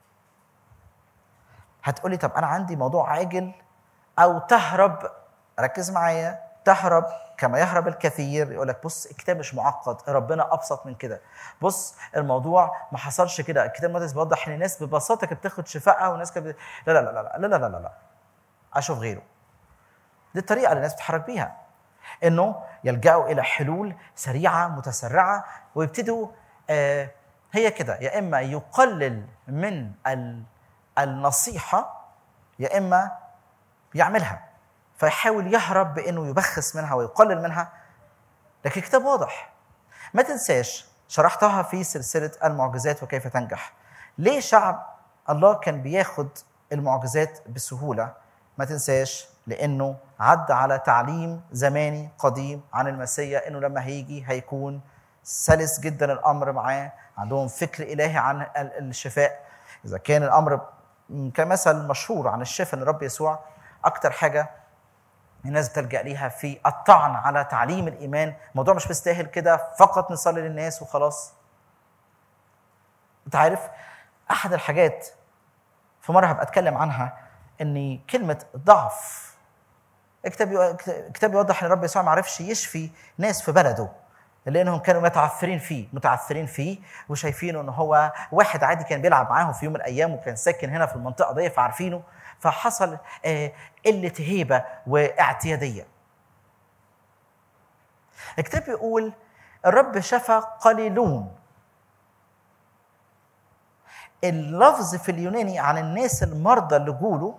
C: هتقولي طب أنا عندي موضوع عاجل أو تهرب ركز معايا تهرب كما يهرب الكثير يقول لك بص الكتاب مش معقد ربنا ابسط من كده بص الموضوع ما حصلش كده الكتاب المقدس بيوضح ان الناس ببساطه كانت بتاخد شفائها والناس كانت بت- لا لا لا لا لا لا لا لا لا اشوف غيره دي الطريقه اللي الناس بتتحرك بيها انه يلجأوا الى حلول سريعه متسرعه ويبتدوا آه هي كده يا اما يقلل من ال- النصيحه يا اما يعملها فيحاول يهرب بانه يبخس منها ويقلل منها لكن الكتاب واضح ما تنساش شرحتها في سلسله المعجزات وكيف تنجح ليه شعب الله كان بياخد المعجزات بسهوله ما تنساش لانه عدى على تعليم زماني قديم عن المسيا انه لما هيجي هيكون سلس جدا الامر معاه عندهم فكر الهي عن ال- الشفاء اذا كان الامر م- كمثل مشهور عن الشفاء ان الرب يسوع اكتر حاجه الناس بتلجا ليها في الطعن على تعليم الايمان الموضوع مش مستاهل كده فقط نصلي للناس وخلاص انت عارف احد الحاجات في مره هبقى اتكلم عنها ان كلمه ضعف الكتاب يو- الكتاب يوضح ان الرب يسوع ما عرفش يشفي ناس في بلده لانهم كانوا متعثرين فيه متعثرين فيه وشايفينه ان هو واحد عادي كان بيلعب معاهم في يوم من الايام وكان ساكن هنا في المنطقه دي فعارفينه فحصل آه، قله هيبه واعتياديه الكتاب بيقول الرب شفى قليلون اللفظ في اليوناني عن الناس المرضى اللي جوله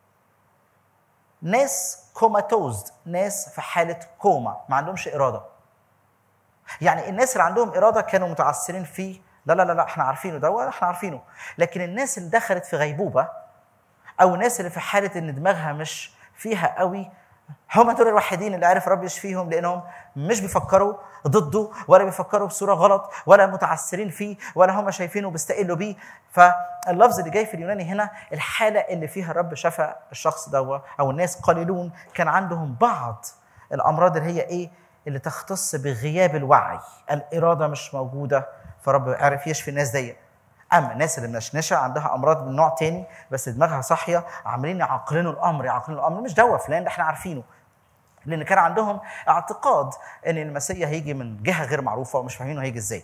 C: ناس كوماتوزد ناس في حالة كوما ما عندهمش إرادة يعني الناس اللي عندهم إرادة كانوا متعثرين فيه لا لا لا لا احنا عارفينه ده احنا عارفينه لكن الناس اللي دخلت في غيبوبة أو الناس اللي في حالة إن دماغها مش فيها قوي هم دول الوحيدين اللي عرف رب يشفيهم لانهم مش بيفكروا ضده ولا بيفكروا بصوره غلط ولا متعثرين فيه ولا هم شايفينه بيستقلوا بيه فاللفظ اللي جاي في اليوناني هنا الحاله اللي فيها الرب شفى الشخص ده او الناس قليلون كان عندهم بعض الامراض اللي هي ايه اللي تختص بغياب الوعي الاراده مش موجوده فرب عرف يشفي الناس دي اما الناس اللي منشنشه عندها امراض من نوع تاني بس دماغها صاحيه عاملين يعقلنوا الامر يعقلنوا الامر مش دواء فلان ده احنا عارفينه لان كان عندهم اعتقاد ان المسيح هيجي من جهه غير معروفه ومش فاهمين هيجي ازاي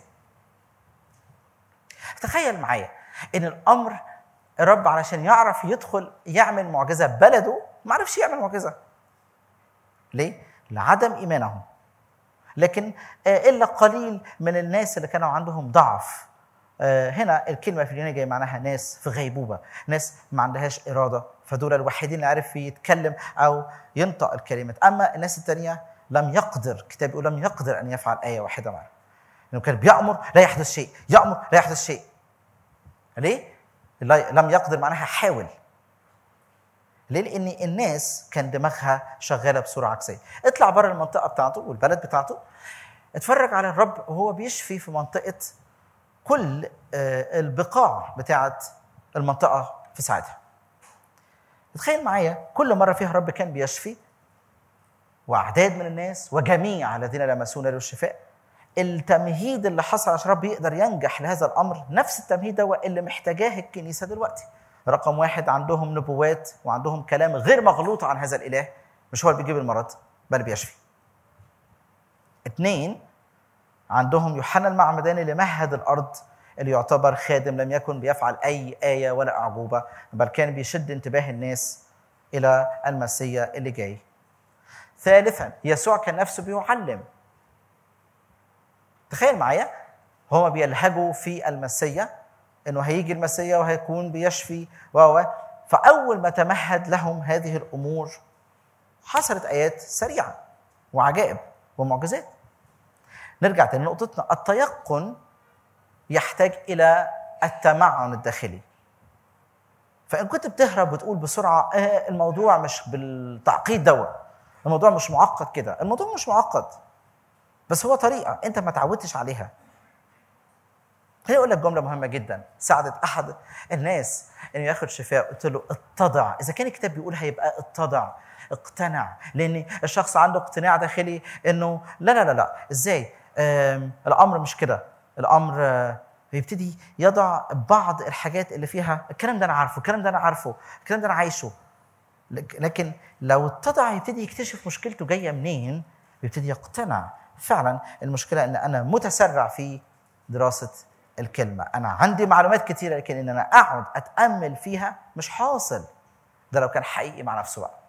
C: تخيل معايا ان الامر الرب علشان يعرف يدخل يعمل معجزه بلده ما عرفش يعمل معجزه ليه لعدم ايمانهم لكن آه، الا قليل من الناس اللي كانوا عندهم ضعف آه، هنا الكلمه في اليوناني جاي معناها ناس في غيبوبه ناس ما عندهاش اراده فدول الوحيدين اللي عرف يتكلم او ينطق الكلمات اما الناس الثانيه لم يقدر الكتاب يقول لم يقدر ان يفعل ايه واحده معه لانه كان بيامر لا يحدث شيء يامر لا يحدث شيء ليه لا- لم يقدر معناها حاول ليه؟ لان الناس كان دماغها شغاله بصوره عكسيه اطلع بره المنطقه بتاعته والبلد بتاعته اتفرج على الرب وهو بيشفي في منطقه كل آه، البقاع بتاعه المنطقه في ساعتها تخيل معايا كل مره فيها الرب كان بيشفي واعداد من الناس وجميع الذين لمسونا له الشفاء التمهيد اللي حصل عشان الرب يقدر ينجح لهذا الامر نفس التمهيد ده هو اللي محتاجاه الكنيسه دلوقتي رقم واحد عندهم نبوات وعندهم كلام غير مغلوط عن هذا الاله مش هو اللي بيجيب المرض بل بيشفي اثنين عندهم يوحنا المعمداني اللي مهد الارض اللي يعتبر خادم لم يكن بيفعل اي ايه ولا اعجوبه بل كان بيشد انتباه الناس الى المسيا اللي جاي ثالثا يسوع كان نفسه بيعلم تخيل معايا هما بيلهجوا في المسيا انه هيجي المسيا وهيكون بيشفي و فاول ما تمهد لهم هذه الامور حصلت ايات سريعه وعجائب ومعجزات نرجع تاني لنقطتنا التيقن يحتاج الى التمعن الداخلي فان كنت بتهرب وتقول بسرعه آه الموضوع مش بالتعقيد دوت الموضوع مش معقد كده الموضوع مش معقد بس هو طريقه انت ما تعودتش عليها خليني اقول لك جمله مهمه جدا ساعدت احد الناس انه ياخد شفاء قلت له اتضع اذا كان الكتاب بيقول هيبقى اتضع اقتنع لان الشخص عنده اقتناع داخلي انه لا لا لا لا ازاي آم، الامر مش كده الامر آه، بيبتدي يضع بعض الحاجات اللي فيها الكلام ده انا عارفه الكلام ده انا عارفه الكلام ده انا عايشه لك- لكن لو اتضع يبتدي يكتشف مشكلته جايه منين بيبتدي يقتنع فعلا المشكله ان انا متسرع في دراسه الكلمه انا عندي معلومات كتيره لكن ان انا اقعد اتامل فيها مش حاصل ده لو كان حقيقي مع نفسه بقى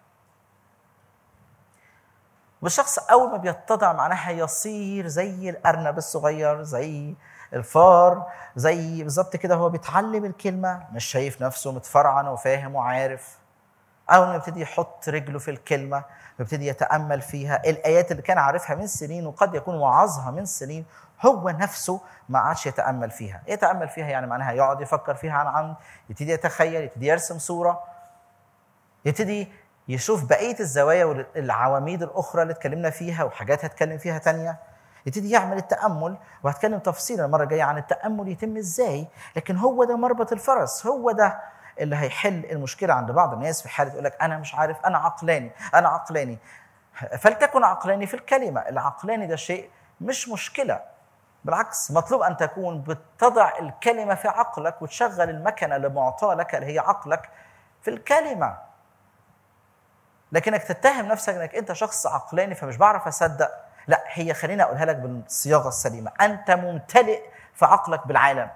C: والشخص اول ما بيتضع معناها يصير زي الارنب الصغير زي الفار زي بالظبط كده هو بيتعلم الكلمه مش شايف نفسه متفرعن وفاهم وعارف اول ما يبتدي يحط رجله في الكلمه ويبتدي يتامل فيها الايات اللي كان عارفها من سنين وقد يكون وعظها من سنين هو نفسه ما عادش يتامل فيها يتامل فيها يعني معناها يقعد يفكر فيها عن عمد يبتدي يتخيل يبتدي يرسم صوره يبتدي يشوف بقيه الزوايا والعواميد الاخرى اللي اتكلمنا فيها وحاجات هتكلم فيها تانية يبتدي يعمل التامل وهتكلم تفصيلا المره الجايه عن التامل يتم ازاي لكن هو ده مربط الفرس هو ده اللي هيحل المشكله عند بعض الناس في حاله يقول لك انا مش عارف انا عقلاني انا عقلاني فلتكن عقلاني في الكلمه العقلاني ده شيء مش مشكله بالعكس مطلوب ان تكون بتضع الكلمه في عقلك وتشغل المكنه اللي معطاه لك اللي هي عقلك في الكلمه لكنك تتهم نفسك انك انت شخص عقلاني فمش بعرف اصدق لا هي خليني اقولها لك بالصياغه السليمه انت ممتلئ في عقلك بالعالم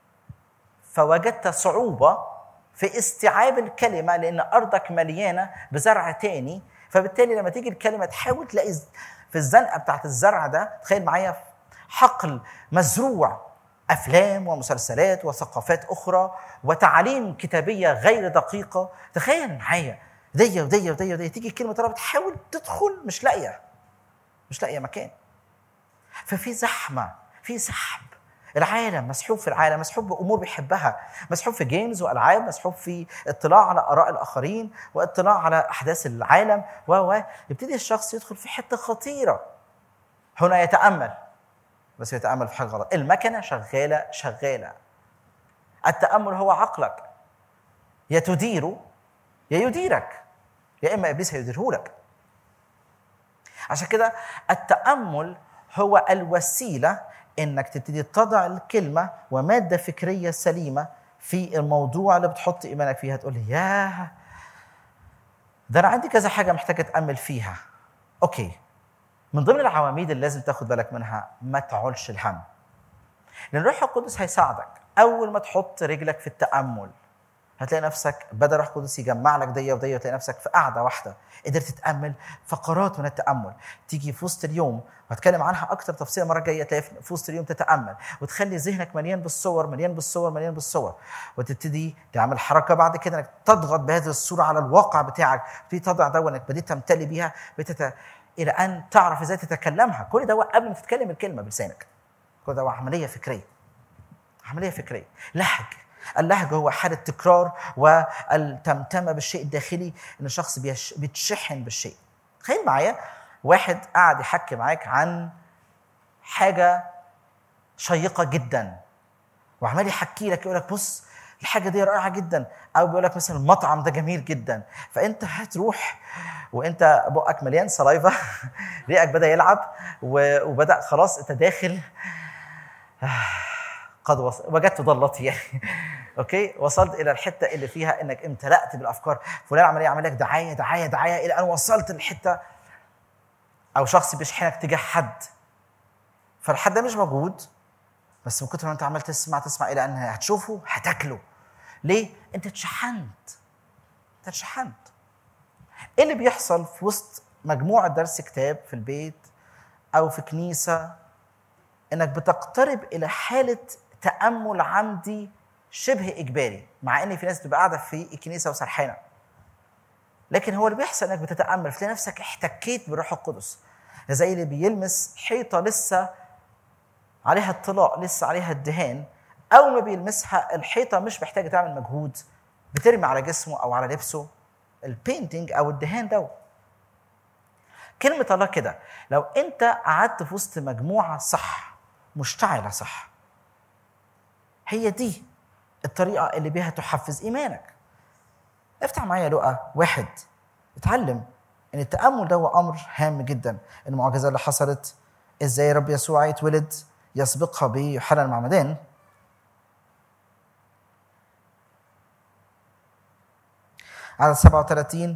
C: فوجدت صعوبه في استيعاب الكلمه لان ارضك مليانه بزرع تاني فبالتالي لما تيجي الكلمه تحاول تلاقي في الزنقه بتاعت الزرع ده تخيل معايا حقل مزروع افلام ومسلسلات وثقافات اخرى وتعاليم كتابيه غير دقيقه تخيل معايا دي ودي ودي ودي تيجي الكلمه ترى بتحاول تدخل مش لاقيه مش لاقيه مكان ففي زحمه في سحب العالم مسحوب في العالم مسحوب بامور بيحبها مسحوب في جيمز والعاب مسحوب في اطلاع على اراء الاخرين واطلاع على احداث العالم و و يبتدي الشخص يدخل في حته خطيره هنا يتامل بس يتامل في حاجه غلط المكنه شغاله شغاله التامل هو عقلك يا تديره يا يديرك يا اما ابليس هيديره لك عشان كده التامل هو الوسيله انك تبتدي تضع الكلمه وماده فكريه سليمه في الموضوع اللي بتحط ايمانك فيها تقول لي ياه ده انا عندي كذا حاجه محتاج اتامل فيها اوكي من ضمن العواميد اللي لازم تاخد بالك منها ما تعولش الهم لان الروح القدس هيساعدك اول ما تحط رجلك في التامل هتلاقي نفسك بدا الروح القدس يجمع لك ديه وديه وتلاقي نفسك في قعده واحده قدرت تتامل فقرات من التامل تيجي في وسط اليوم وهتكلم عنها اكتر تفصيل المره الجايه تلاقي في وسط اليوم تتامل وتخلي ذهنك مليان بالصور مليان بالصور مليان بالصور وتبتدي تعمل حركه بعد كده انك تضغط بهذه الصوره على الواقع بتاعك تبتدي تضع ده انك بديت تمتلي بيها بتت... الى ان تعرف ازاي تتكلمها كل ده قبل ما تتكلم الكلمه بلسانك كل ده عمليه فكريه عمليه فكريه لهج اللهج هو حالة تكرار والتمتمة بالشيء الداخلي ان الشخص بيش بيتشحن بالشيء تخيل معايا واحد قاعد يحكي معاك عن حاجة شيقة جدا وعمال يحكي لك يقول لك بص الحاجة دي رائعة جدا أو بيقول لك مثلا المطعم ده جميل جدا فأنت هتروح وأنت بقك مليان سلايفا ريقك بدأ يلعب وبدأ خلاص أنت داخل قد وص... وجدت ضلتي يعني اوكي وصلت الى الحته اللي فيها انك امتلأت بالافكار فلان عمال يعمل لك دعايه دعايه دعايه الى ان وصلت للحته او شخص بيشحنك تجاه حد فالحد ده مش موجود بس من كتر ما انت عمال تسمع تسمع الى ان هتشوفه هتاكله ليه؟ انت اتشحنت انت اتشحنت ايه اللي بيحصل في وسط مجموعه درس كتاب في البيت او في كنيسه انك بتقترب الى حاله تامل عمدي شبه اجباري مع ان في ناس بتبقى قاعده في الكنيسه وسرحانه لكن هو اللي بيحصل انك بتتامل تلاقي نفسك احتكيت بالروح القدس زي اللي بيلمس حيطه لسه عليها اطلاق لسه عليها الدهان اول ما بيلمسها الحيطه مش محتاجه تعمل مجهود بترمي على جسمه او على لبسه البينتنج او الدهان ده كلمه الله كده لو انت قعدت في وسط مجموعه صح مشتعله صح هي دي الطريقه اللي بيها تحفز ايمانك افتح معايا لقا واحد اتعلم ان التامل ده هو امر هام جدا المعجزه اللي حصلت ازاي رب يسوع يتولد يسبقها بيوحنا المعمدان عدد 37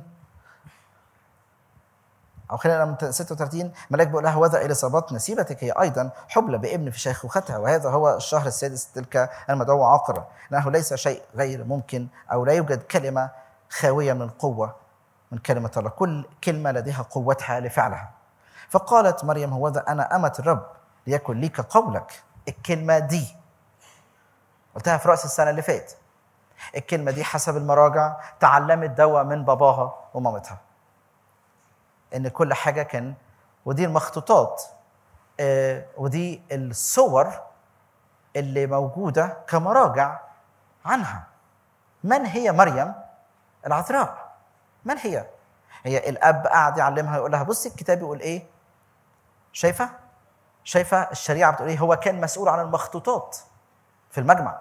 C: او خلينا من 36 ملاك بيقول لها هوذا اليصابات نسيبتك هي ايضا حبلى بابن في شيخوختها وهذا هو الشهر السادس تلك المدعوه عقرة لانه ليس شيء غير ممكن او لا يوجد كلمه خاويه من القوه من كلمه الله كل كلمه لديها قوتها لفعلها فقالت مريم هوذا انا امه الرب ليكن ليك قولك الكلمه دي قلتها في راس السنه اللي فات الكلمه دي حسب المراجع تعلمت دواء من باباها ومامتها ان كل حاجه كان ودي المخطوطات آه، ودي الصور اللي موجوده كمراجع عنها من هي مريم العذراء من هي هي الاب قاعد يعلمها يقول لها بصي الكتاب يقول ايه شايفه شايفه الشريعه بتقول ايه هو كان مسؤول عن المخطوطات في المجمع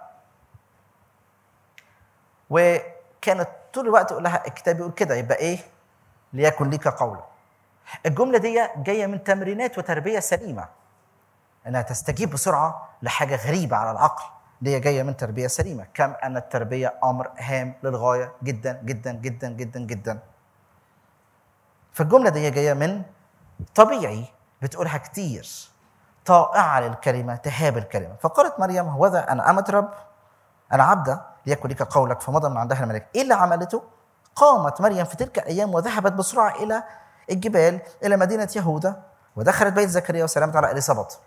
C: وكانت طول الوقت يقول لها الكتاب يقول كده يبقى ايه ليكن ليك قولا الجمله دي جايه من تمرينات وتربيه سليمه انها تستجيب بسرعه لحاجه غريبه على العقل دي جايه من تربيه سليمه كم ان التربيه امر هام للغايه جدا جدا جدا جدا جدا فالجمله دي جايه من طبيعي بتقولها كتير طائعه للكلمه تهاب الكلمه فقالت مريم هوذا انا امه رب انا عبده ليكن لك قولك فمضى من عندها الملك ايه اللي عملته قامت مريم في تلك الايام وذهبت بسرعه الى الجبال الى مدينه يهوذا ودخلت بيت زكريا وسلمت على اليصابات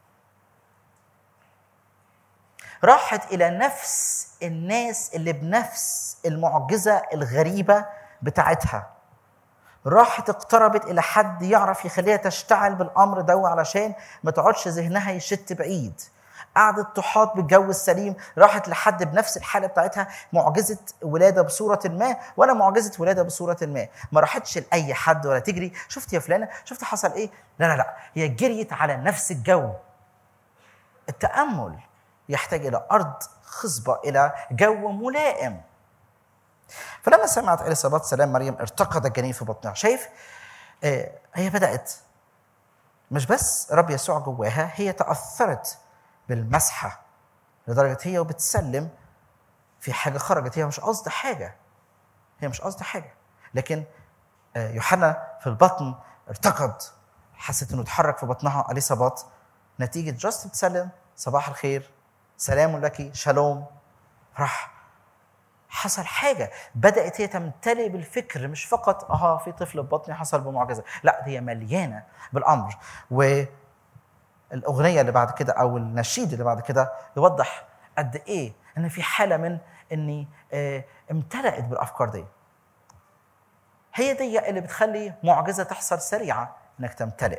C: راحت الى نفس الناس اللي بنفس المعجزه الغريبه بتاعتها راحت اقتربت الى حد يعرف يخليها تشتعل بالامر ده علشان ما تقعدش ذهنها يشت بعيد قعدت تحاط بالجو السليم راحت لحد بنفس الحاله بتاعتها معجزه ولاده بصوره ما ولا معجزه ولاده بصوره ما ما راحتش لاي حد ولا تجري شفت يا فلانه شفت حصل ايه لا لا لا هي جريت على نفس الجو التامل يحتاج الى ارض خصبه الى جو ملائم فلما سمعت اليصابات سلام مريم ارتقد الجنين في بطنها شايف آه هي بدات مش بس رب يسوع جواها هي تاثرت بالمسحه لدرجه هي وبتسلم في حاجه خرجت هي مش قصد حاجه هي مش قصد حاجه لكن آه، يوحنا في البطن ارتقد حست انه اتحرك في بطنها اليصابات نتيجه جاست بتسلم صباح الخير سلام لك شالوم راح حصل حاجة بدأت هي تمتلئ بالفكر مش فقط اه في طفل في بطني حصل بمعجزة لا هي مليانة بالأمر والأغنية اللي بعد كده أو النشيد اللي بعد كده يوضح قد إيه إن في حالة من إني آه امتلأت بالأفكار دي هي دي اللي بتخلي معجزة تحصل سريعة إنك تمتلئ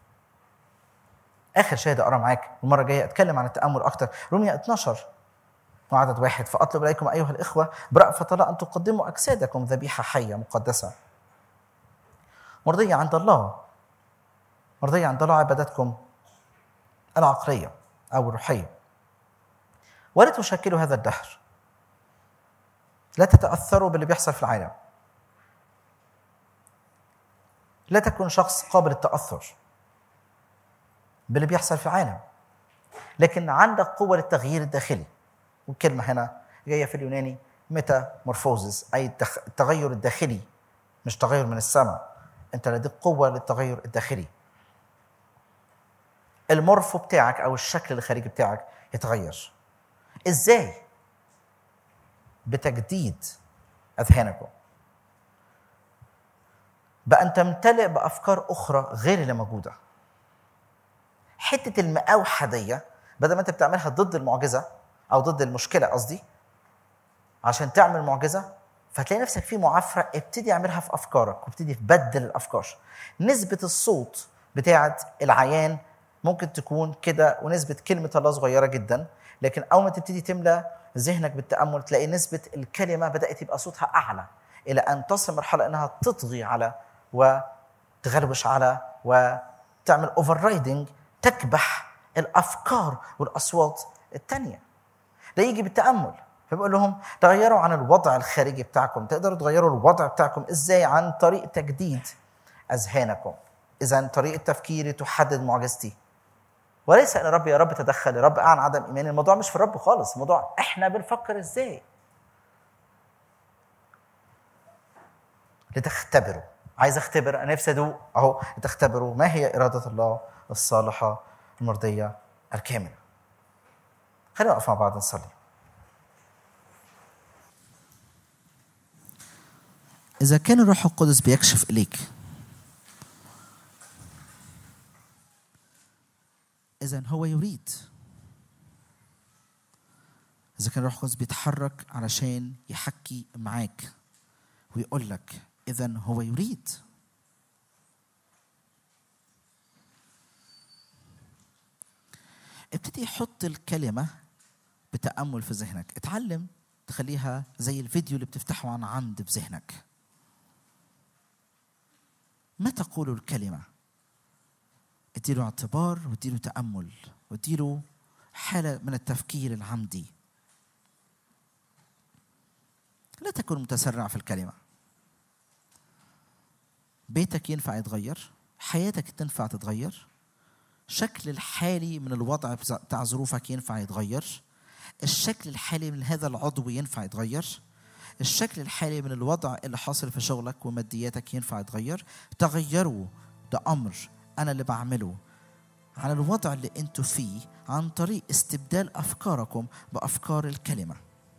C: آخر شاهد أقرأ معاك المرة الجاية أتكلم عن التأمل أكتر رومية 12 وعدد واحد فأطلب إليكم أيها الإخوة برأفة الله أن تقدموا أجسادكم ذبيحة حية مقدسة مرضية عند الله مرضية عند الله عبادتكم العقلية أو الروحية ولا تشكلوا هذا الدهر لا تتأثروا باللي بيحصل في العالم لا تكن شخص قابل للتأثر باللي بيحصل في العالم لكن عندك قوة للتغيير الداخلي والكلمة هنا جاية في اليوناني ميتامورفوزس أي التخ- التغير الداخلي مش تغير من السماء أنت لديك قوة للتغير الداخلي المورفو بتاعك أو الشكل الخارجي بتاعك يتغير إزاي؟ بتجديد أذهانكم بأن تمتلئ بأفكار أخرى غير اللي موجودة حتة المقاوحة دي بدل ما أنت بتعملها ضد المعجزة أو ضد المشكلة قصدي عشان تعمل معجزة فتلاقي نفسك في معافرة ابتدي اعملها في أفكارك وابتدي تبدل الأفكار نسبة الصوت بتاعة العيان ممكن تكون كده ونسبة كلمة الله صغيرة جدا لكن أول ما تبتدي تملى ذهنك بالتأمل تلاقي نسبة الكلمة بدأت يبقى صوتها أعلى إلى أن تصل مرحلة أنها تطغي على وتغلبش على وتعمل اوفر رايدنج تكبح الأفكار والأصوات التانية ده يجي بالتأمل فبقول لهم تغيروا عن الوضع الخارجي بتاعكم تقدروا تغيروا الوضع بتاعكم ازاي عن طريق تجديد اذهانكم اذا طريقه تفكيري تحدد معجزتي وليس ان الرب يا رب تدخل يا رب اعن عدم ايماني الموضوع مش في الرب خالص الموضوع احنا بنفكر ازاي لتختبروا عايز اختبر انا نفسي ادوق اهو لتختبروا ما هي اراده الله الصالحه المرضيه الكامله خلينا نقف مع بعض نصلي إذا كان الروح القدس بيكشف إليك إذا هو يريد إذا كان الروح القدس بيتحرك علشان يحكي معاك ويقول لك إذا هو يريد ابتدي حط الكلمة بتأمل في ذهنك اتعلم تخليها زي الفيديو اللي بتفتحه عن عند في ذهنك ما تقول الكلمة اديله اعتبار واديله تأمل واديله حالة من التفكير العمدي لا تكن متسرع في الكلمة بيتك ينفع يتغير حياتك تنفع تتغير شكل الحالي من الوضع بتاع ظروفك ينفع يتغير الشكل الحالي من هذا العضو ينفع يتغير الشكل الحالي من الوضع اللي حاصل في شغلك ومادياتك ينفع يتغير تغيروا ده امر انا اللي بعمله على الوضع اللي انتوا فيه عن طريق استبدال افكاركم بافكار الكلمه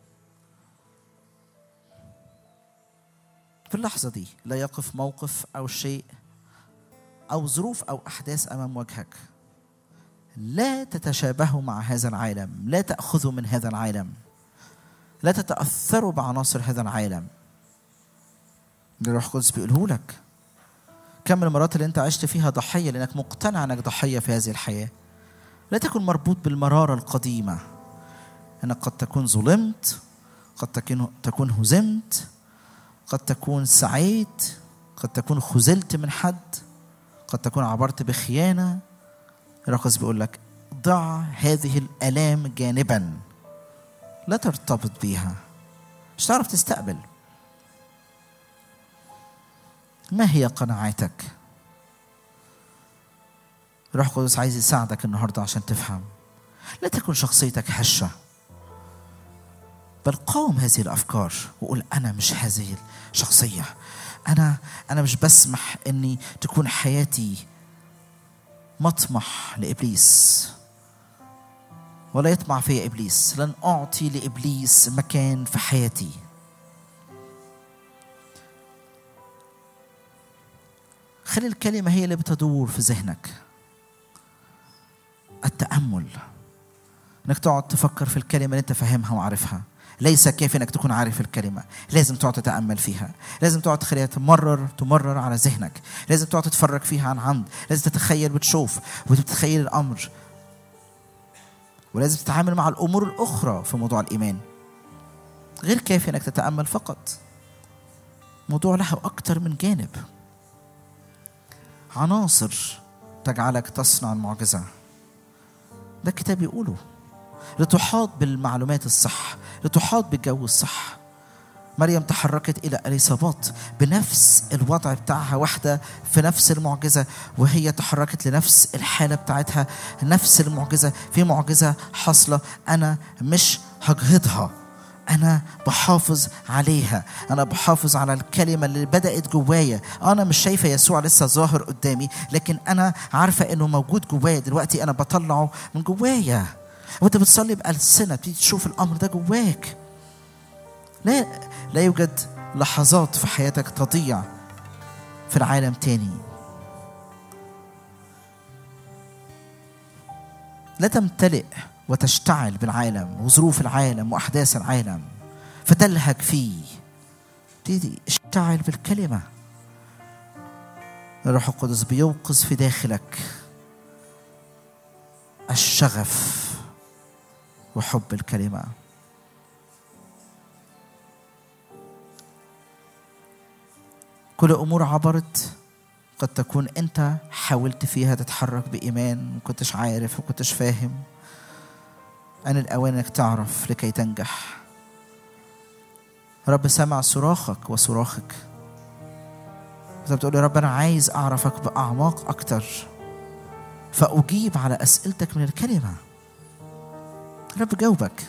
C: في اللحظه دي لا يقف موقف او شيء او ظروف او احداث امام وجهك لا تتشابهوا مع هذا العالم لا تاخذوا من هذا العالم لا تتاثروا بعناصر هذا العالم الروح القدس بيقوله لك كم من المرات اللي انت عشت فيها ضحيه لانك مقتنع انك ضحيه في هذه الحياه لا تكن مربوط بالمراره القديمه انك قد تكون ظلمت قد تكون تكون هزمت قد تكون سعيت قد تكون خذلت من حد قد تكون عبرت بخيانه الروح القدس بيقول لك ضع هذه الالام جانبا لا ترتبط بيها مش هتعرف تستقبل ما هي قناعاتك الروح القدس عايز يساعدك النهارده عشان تفهم لا تكن شخصيتك هشه بل قاوم هذه الافكار وقول انا مش هذه الشخصيه انا انا مش بسمح اني تكون حياتي مطمح لابليس ولا يطمع في ابليس لن اعطي لابليس مكان في حياتي خلي الكلمه هي اللي بتدور في ذهنك التامل انك تقعد تفكر في الكلمه اللي انت فاهمها وعارفها ليس كافي انك تكون عارف الكلمه لازم تقعد تتامل فيها لازم تقعد تخليها تمرر تمرر على ذهنك لازم تقعد تتفرج فيها عن عمد لازم تتخيل بتشوف وتتخيل الامر ولازم تتعامل مع الامور الاخرى في موضوع الايمان غير كافي انك تتامل فقط موضوع له اكثر من جانب عناصر تجعلك تصنع المعجزه ده الكتاب يقوله لتحاط بالمعلومات الصح لتحاط بالجو الصح مريم تحركت إلى أليصابات بنفس الوضع بتاعها واحدة في نفس المعجزة وهي تحركت لنفس الحالة بتاعتها نفس المعجزة في معجزة حاصلة أنا مش هجهضها أنا بحافظ عليها أنا بحافظ على الكلمة اللي بدأت جوايا أنا مش شايفة يسوع لسه ظاهر قدامي لكن أنا عارفة إنه موجود جوايا دلوقتي أنا بطلعه من جوايا وأنت بتصلي بألسنة بتيجي تشوف الأمر ده جواك لا لا يوجد لحظات في حياتك تضيع في العالم تاني لا تمتلئ وتشتعل بالعالم وظروف العالم واحداث العالم فتلهج فيه ابتدي اشتعل بالكلمه الروح القدس بيوقظ في داخلك الشغف وحب الكلمه كل امور عبرت قد تكون انت حاولت فيها تتحرك بايمان ما كنتش عارف وكنتش فاهم ان الاوان انك تعرف لكي تنجح رب سمع صراخك وصراخك انت بتقول يا رب انا عايز اعرفك باعماق اكتر فاجيب على اسئلتك من الكلمه رب جاوبك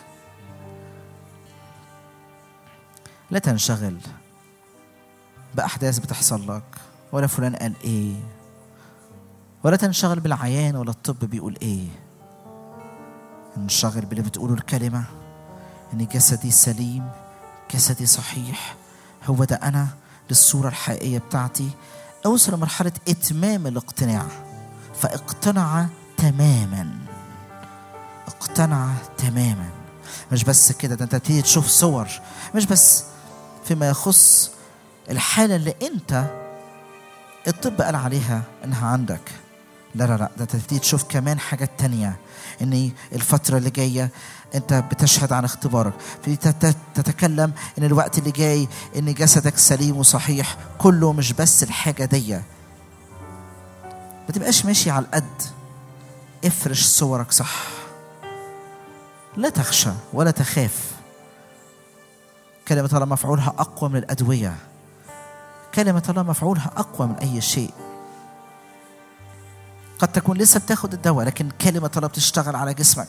C: لا تنشغل بأحداث بتحصل لك ولا فلان قال إيه ولا تنشغل بالعيان ولا الطب بيقول إيه انشغل باللي بتقوله الكلمة إن جسدي سليم جسدي صحيح هو ده أنا للصورة الحقيقية بتاعتي أوصل لمرحلة إتمام الاقتناع فاقتنع تماما اقتنع تماما مش بس كده ده انت تبتدي تشوف صور مش بس فيما يخص الحالة اللي انت الطب قال عليها انها عندك لا لا لا ده انت تبتدي تشوف كمان حاجات تانية ان الفترة اللي جاية انت بتشهد عن اختبارك تبتدي تت- تتكلم ان الوقت اللي جاي ان جسدك سليم وصحيح كله مش بس الحاجة دي ما تبقاش ماشي على القد افرش صورك صح لا تخشى ولا تخاف كلمة الله مفعولها أقوى من الأدوية كلمة الله مفعولها أقوى من أي شيء قد تكون لسه بتاخد الدواء لكن كلمة الله بتشتغل على جسمك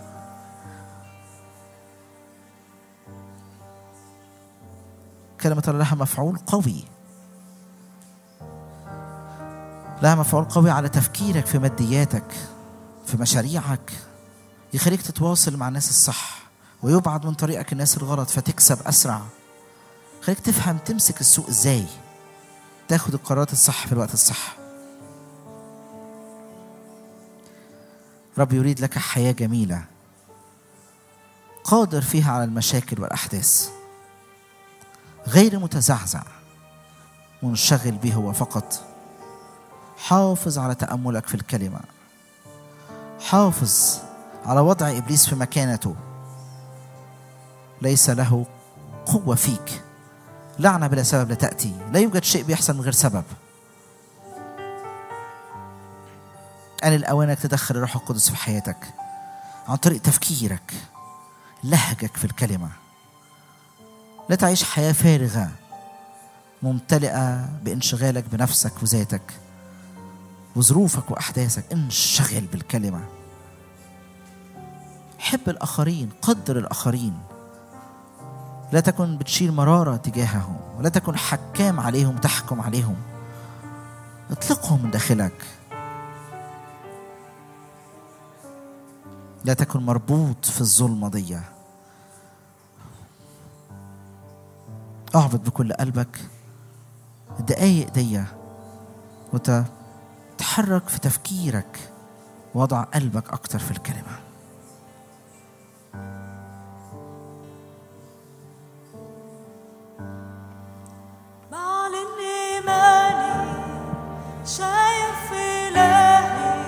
C: كلمة الله لها مفعول قوي لها مفعول قوي على تفكيرك في مادياتك في مشاريعك يخليك تتواصل مع الناس الصح ويبعد من طريقك الناس الغلط فتكسب أسرع خليك تفهم تمسك السوق ازاي تاخد القرارات الصح في الوقت الصح رب يريد لك حياة جميلة قادر فيها على المشاكل والأحداث غير متزعزع منشغل به هو فقط حافظ على تأملك في الكلمة حافظ على وضع إبليس في مكانته ليس له قوة فيك لعنة بلا سبب لا تأتي لا يوجد شيء بيحصل من غير سبب أن الأوان إنك تدخل الروح القدس في حياتك عن طريق تفكيرك لهجك في الكلمة لا تعيش حياة فارغة ممتلئة بانشغالك بنفسك وذاتك وظروفك وأحداثك انشغل بالكلمة حب الآخرين قدر الآخرين لا تكن بتشيل مرارة تجاههم ولا تكن حكام عليهم تحكم عليهم اطلقهم من داخلك لا تكن مربوط في الظلمة دي اعبد بكل قلبك الدقايق دي وانت تحرك في تفكيرك وضع قلبك اكتر في الكلمه
B: بعلن إيماني شايف إلهي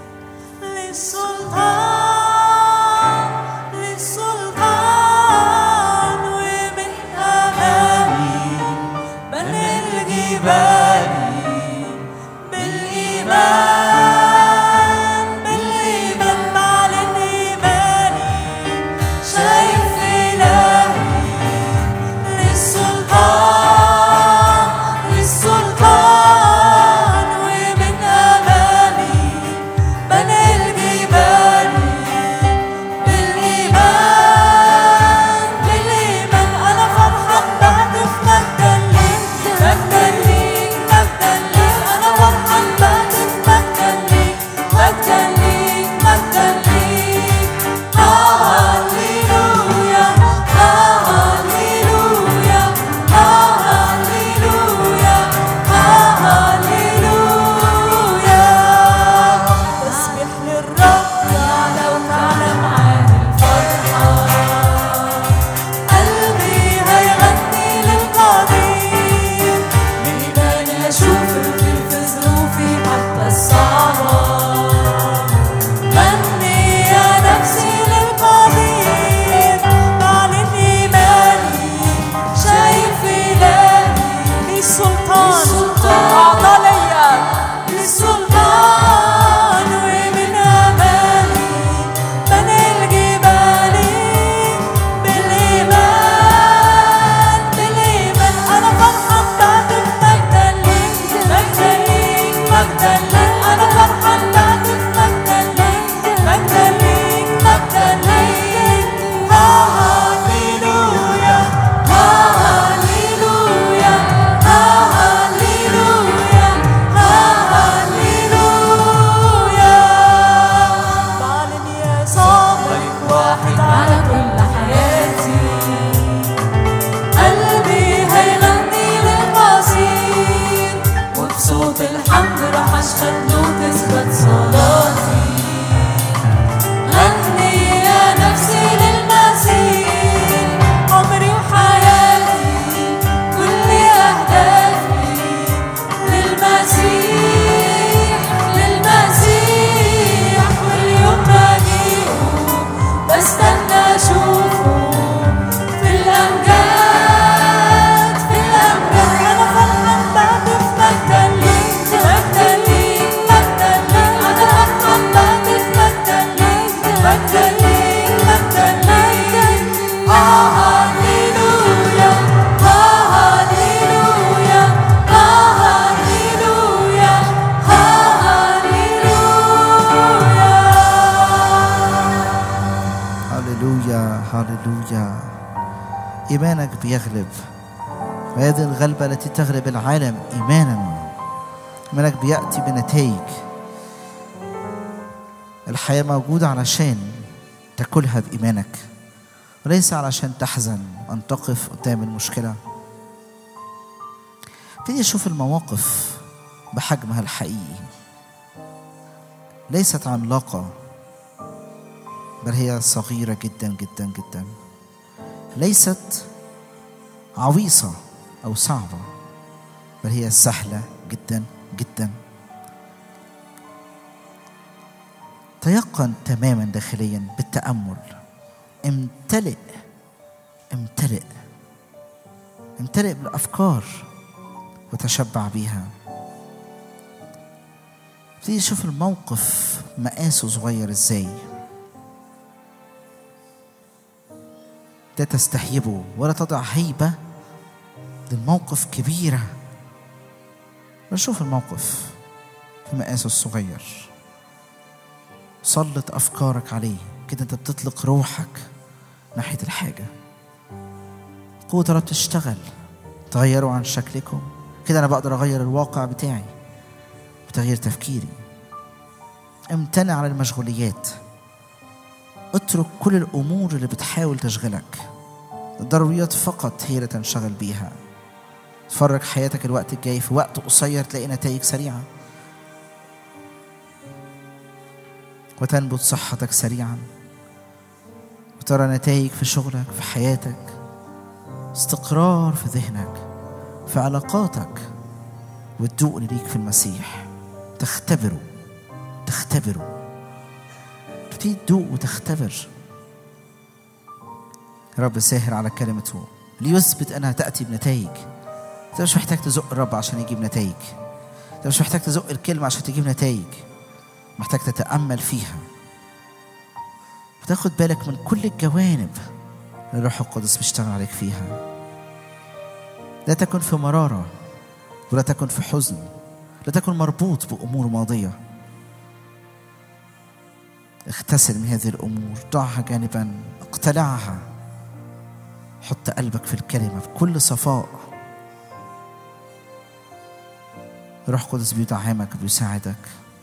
B: للسلطان للسلطان ومن أمامي بني الجبال بالإيمان بالإيمان بعلن بالحمد راح اشهد له تثبت صلاتي غني يا نفسي للمسيح عمري وحياتي كل اهدافي للمسيح للمسيح واليوم باجيه بستنى اشوفه في الامجاد في الامجاد انا فرحان بعد في مجد ليك مجد ليك مجد ليك انا فرحان بعد في مجد ليك مجد ليك مجد ليك آه هاليلويا آه هاليلويا آه هاليلويا آه هاليلويا
D: هللويا هللويا إيمانك بيغلب وهذه الغلبة التي تغلب العالم إيمانا إيمانك بيأتي بنتائج الحياة موجودة علشان تاكلها بإيمانك وليس علشان تحزن وأن تقف قدام المشكلة ابتدي أشوف المواقف بحجمها الحقيقي ليست عملاقة بل هي صغيرة جدا جدا جدا ليست عويصة أو صعبة بل هي سهلة جدا جدا تيقن تماما داخليا بالتأمل امتلئ امتلئ امتلئ بالأفكار وتشبع بيها ابتدي تشوف الموقف مقاسه صغير ازاي لا تستهيبه ولا تضع هيبة للموقف كبيرة بشوف الموقف في مقاسه الصغير سلط أفكارك عليه كده أنت بتطلق روحك ناحية الحاجة قوة رب تشتغل تغيروا عن شكلكم كده أنا بقدر أغير الواقع بتاعي بتغيير تفكيري امتنع عن المشغوليات اترك كل الامور اللي بتحاول تشغلك الضروريات فقط هي اللي تنشغل بيها تفرج حياتك الوقت الجاي في وقت قصير تلاقي نتائج سريعه وتنبت صحتك سريعا وترى نتائج في شغلك في حياتك استقرار في ذهنك في علاقاتك وتدوق اللي ليك في المسيح تختبره تختبره تبتدي تدوق وتختبر رب ساهر على كلمته ليثبت انها تاتي بنتائج انت مش محتاج تزق الرب عشان يجيب نتائج انت مش محتاج تزق الكلمه عشان تجيب نتائج محتاج تتامل فيها وتاخد بالك من كل الجوانب اللي الروح القدس بيشتغل عليك فيها لا تكن في مراره ولا تكن في حزن لا تكن مربوط بامور ماضيه اغتسل من هذه الامور ضعها جانبا اقتلعها حط قلبك في الكلمه بكل صفاء روح قدس بيدعمك بيساعدك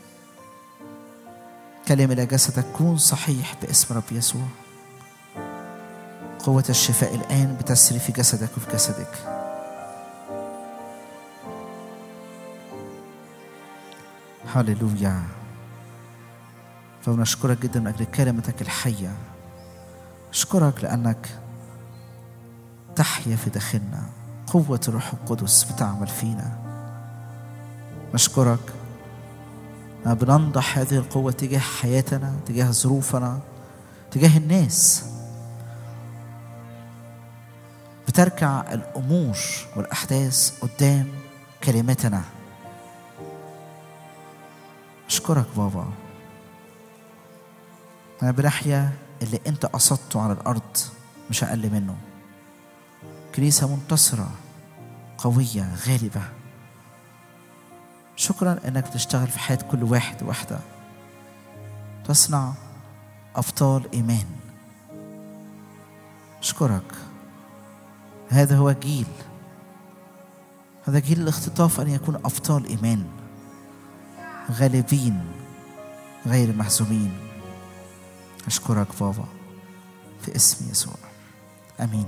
D: كلم الى جسدك كون صحيح باسم رب يسوع قوة الشفاء الآن بتسري في جسدك وفي جسدك هللويا فبنشكرك جدا من أجل كلمتك الحية أشكرك لأنك تحيا في داخلنا قوة الروح القدس بتعمل فينا نشكرك أننا بننضح هذه القوة تجاه حياتنا تجاه ظروفنا تجاه الناس بتركع الأمور والأحداث قدام كلمتنا أشكرك بابا أنا بنحيا اللي أنت قصدته على الأرض مش أقل منه كنيسة منتصرة قوية غالبة شكرا انك تشتغل في حياة كل واحد وواحدة تصنع أبطال إيمان أشكرك هذا هو جيل هذا جيل الاختطاف أن يكون أبطال إيمان غالبين غير محزومين أشكرك بابا في اسم يسوع آمين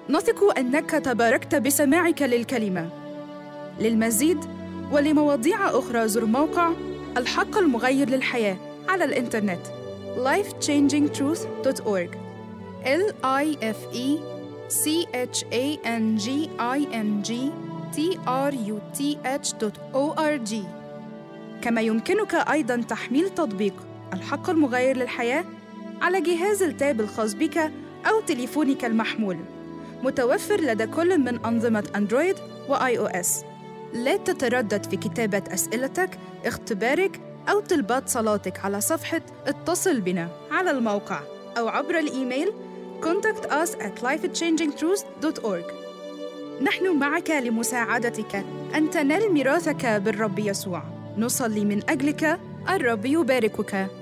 A: نثق أنك تباركت بسماعك للكلمة للمزيد ولمواضيع أخرى زر موقع الحق المغير للحياة على الإنترنت lifechangingtruth.org l i f e c h a n g i n g t r u t h o r g كما يمكنك أيضا تحميل تطبيق الحق المغير للحياة على جهاز التاب الخاص بك أو تليفونك المحمول متوفر لدى كل من أنظمة أندرويد وآي أو إس لا تتردد في كتابة أسئلتك، اختبارك أو طلبات صلاتك على صفحة اتصل بنا على الموقع أو عبر الإيميل contact us at lifechangingtruth.org نحن معك لمساعدتك أن تنال ميراثك بالرب يسوع نصلي من أجلك الرب يباركك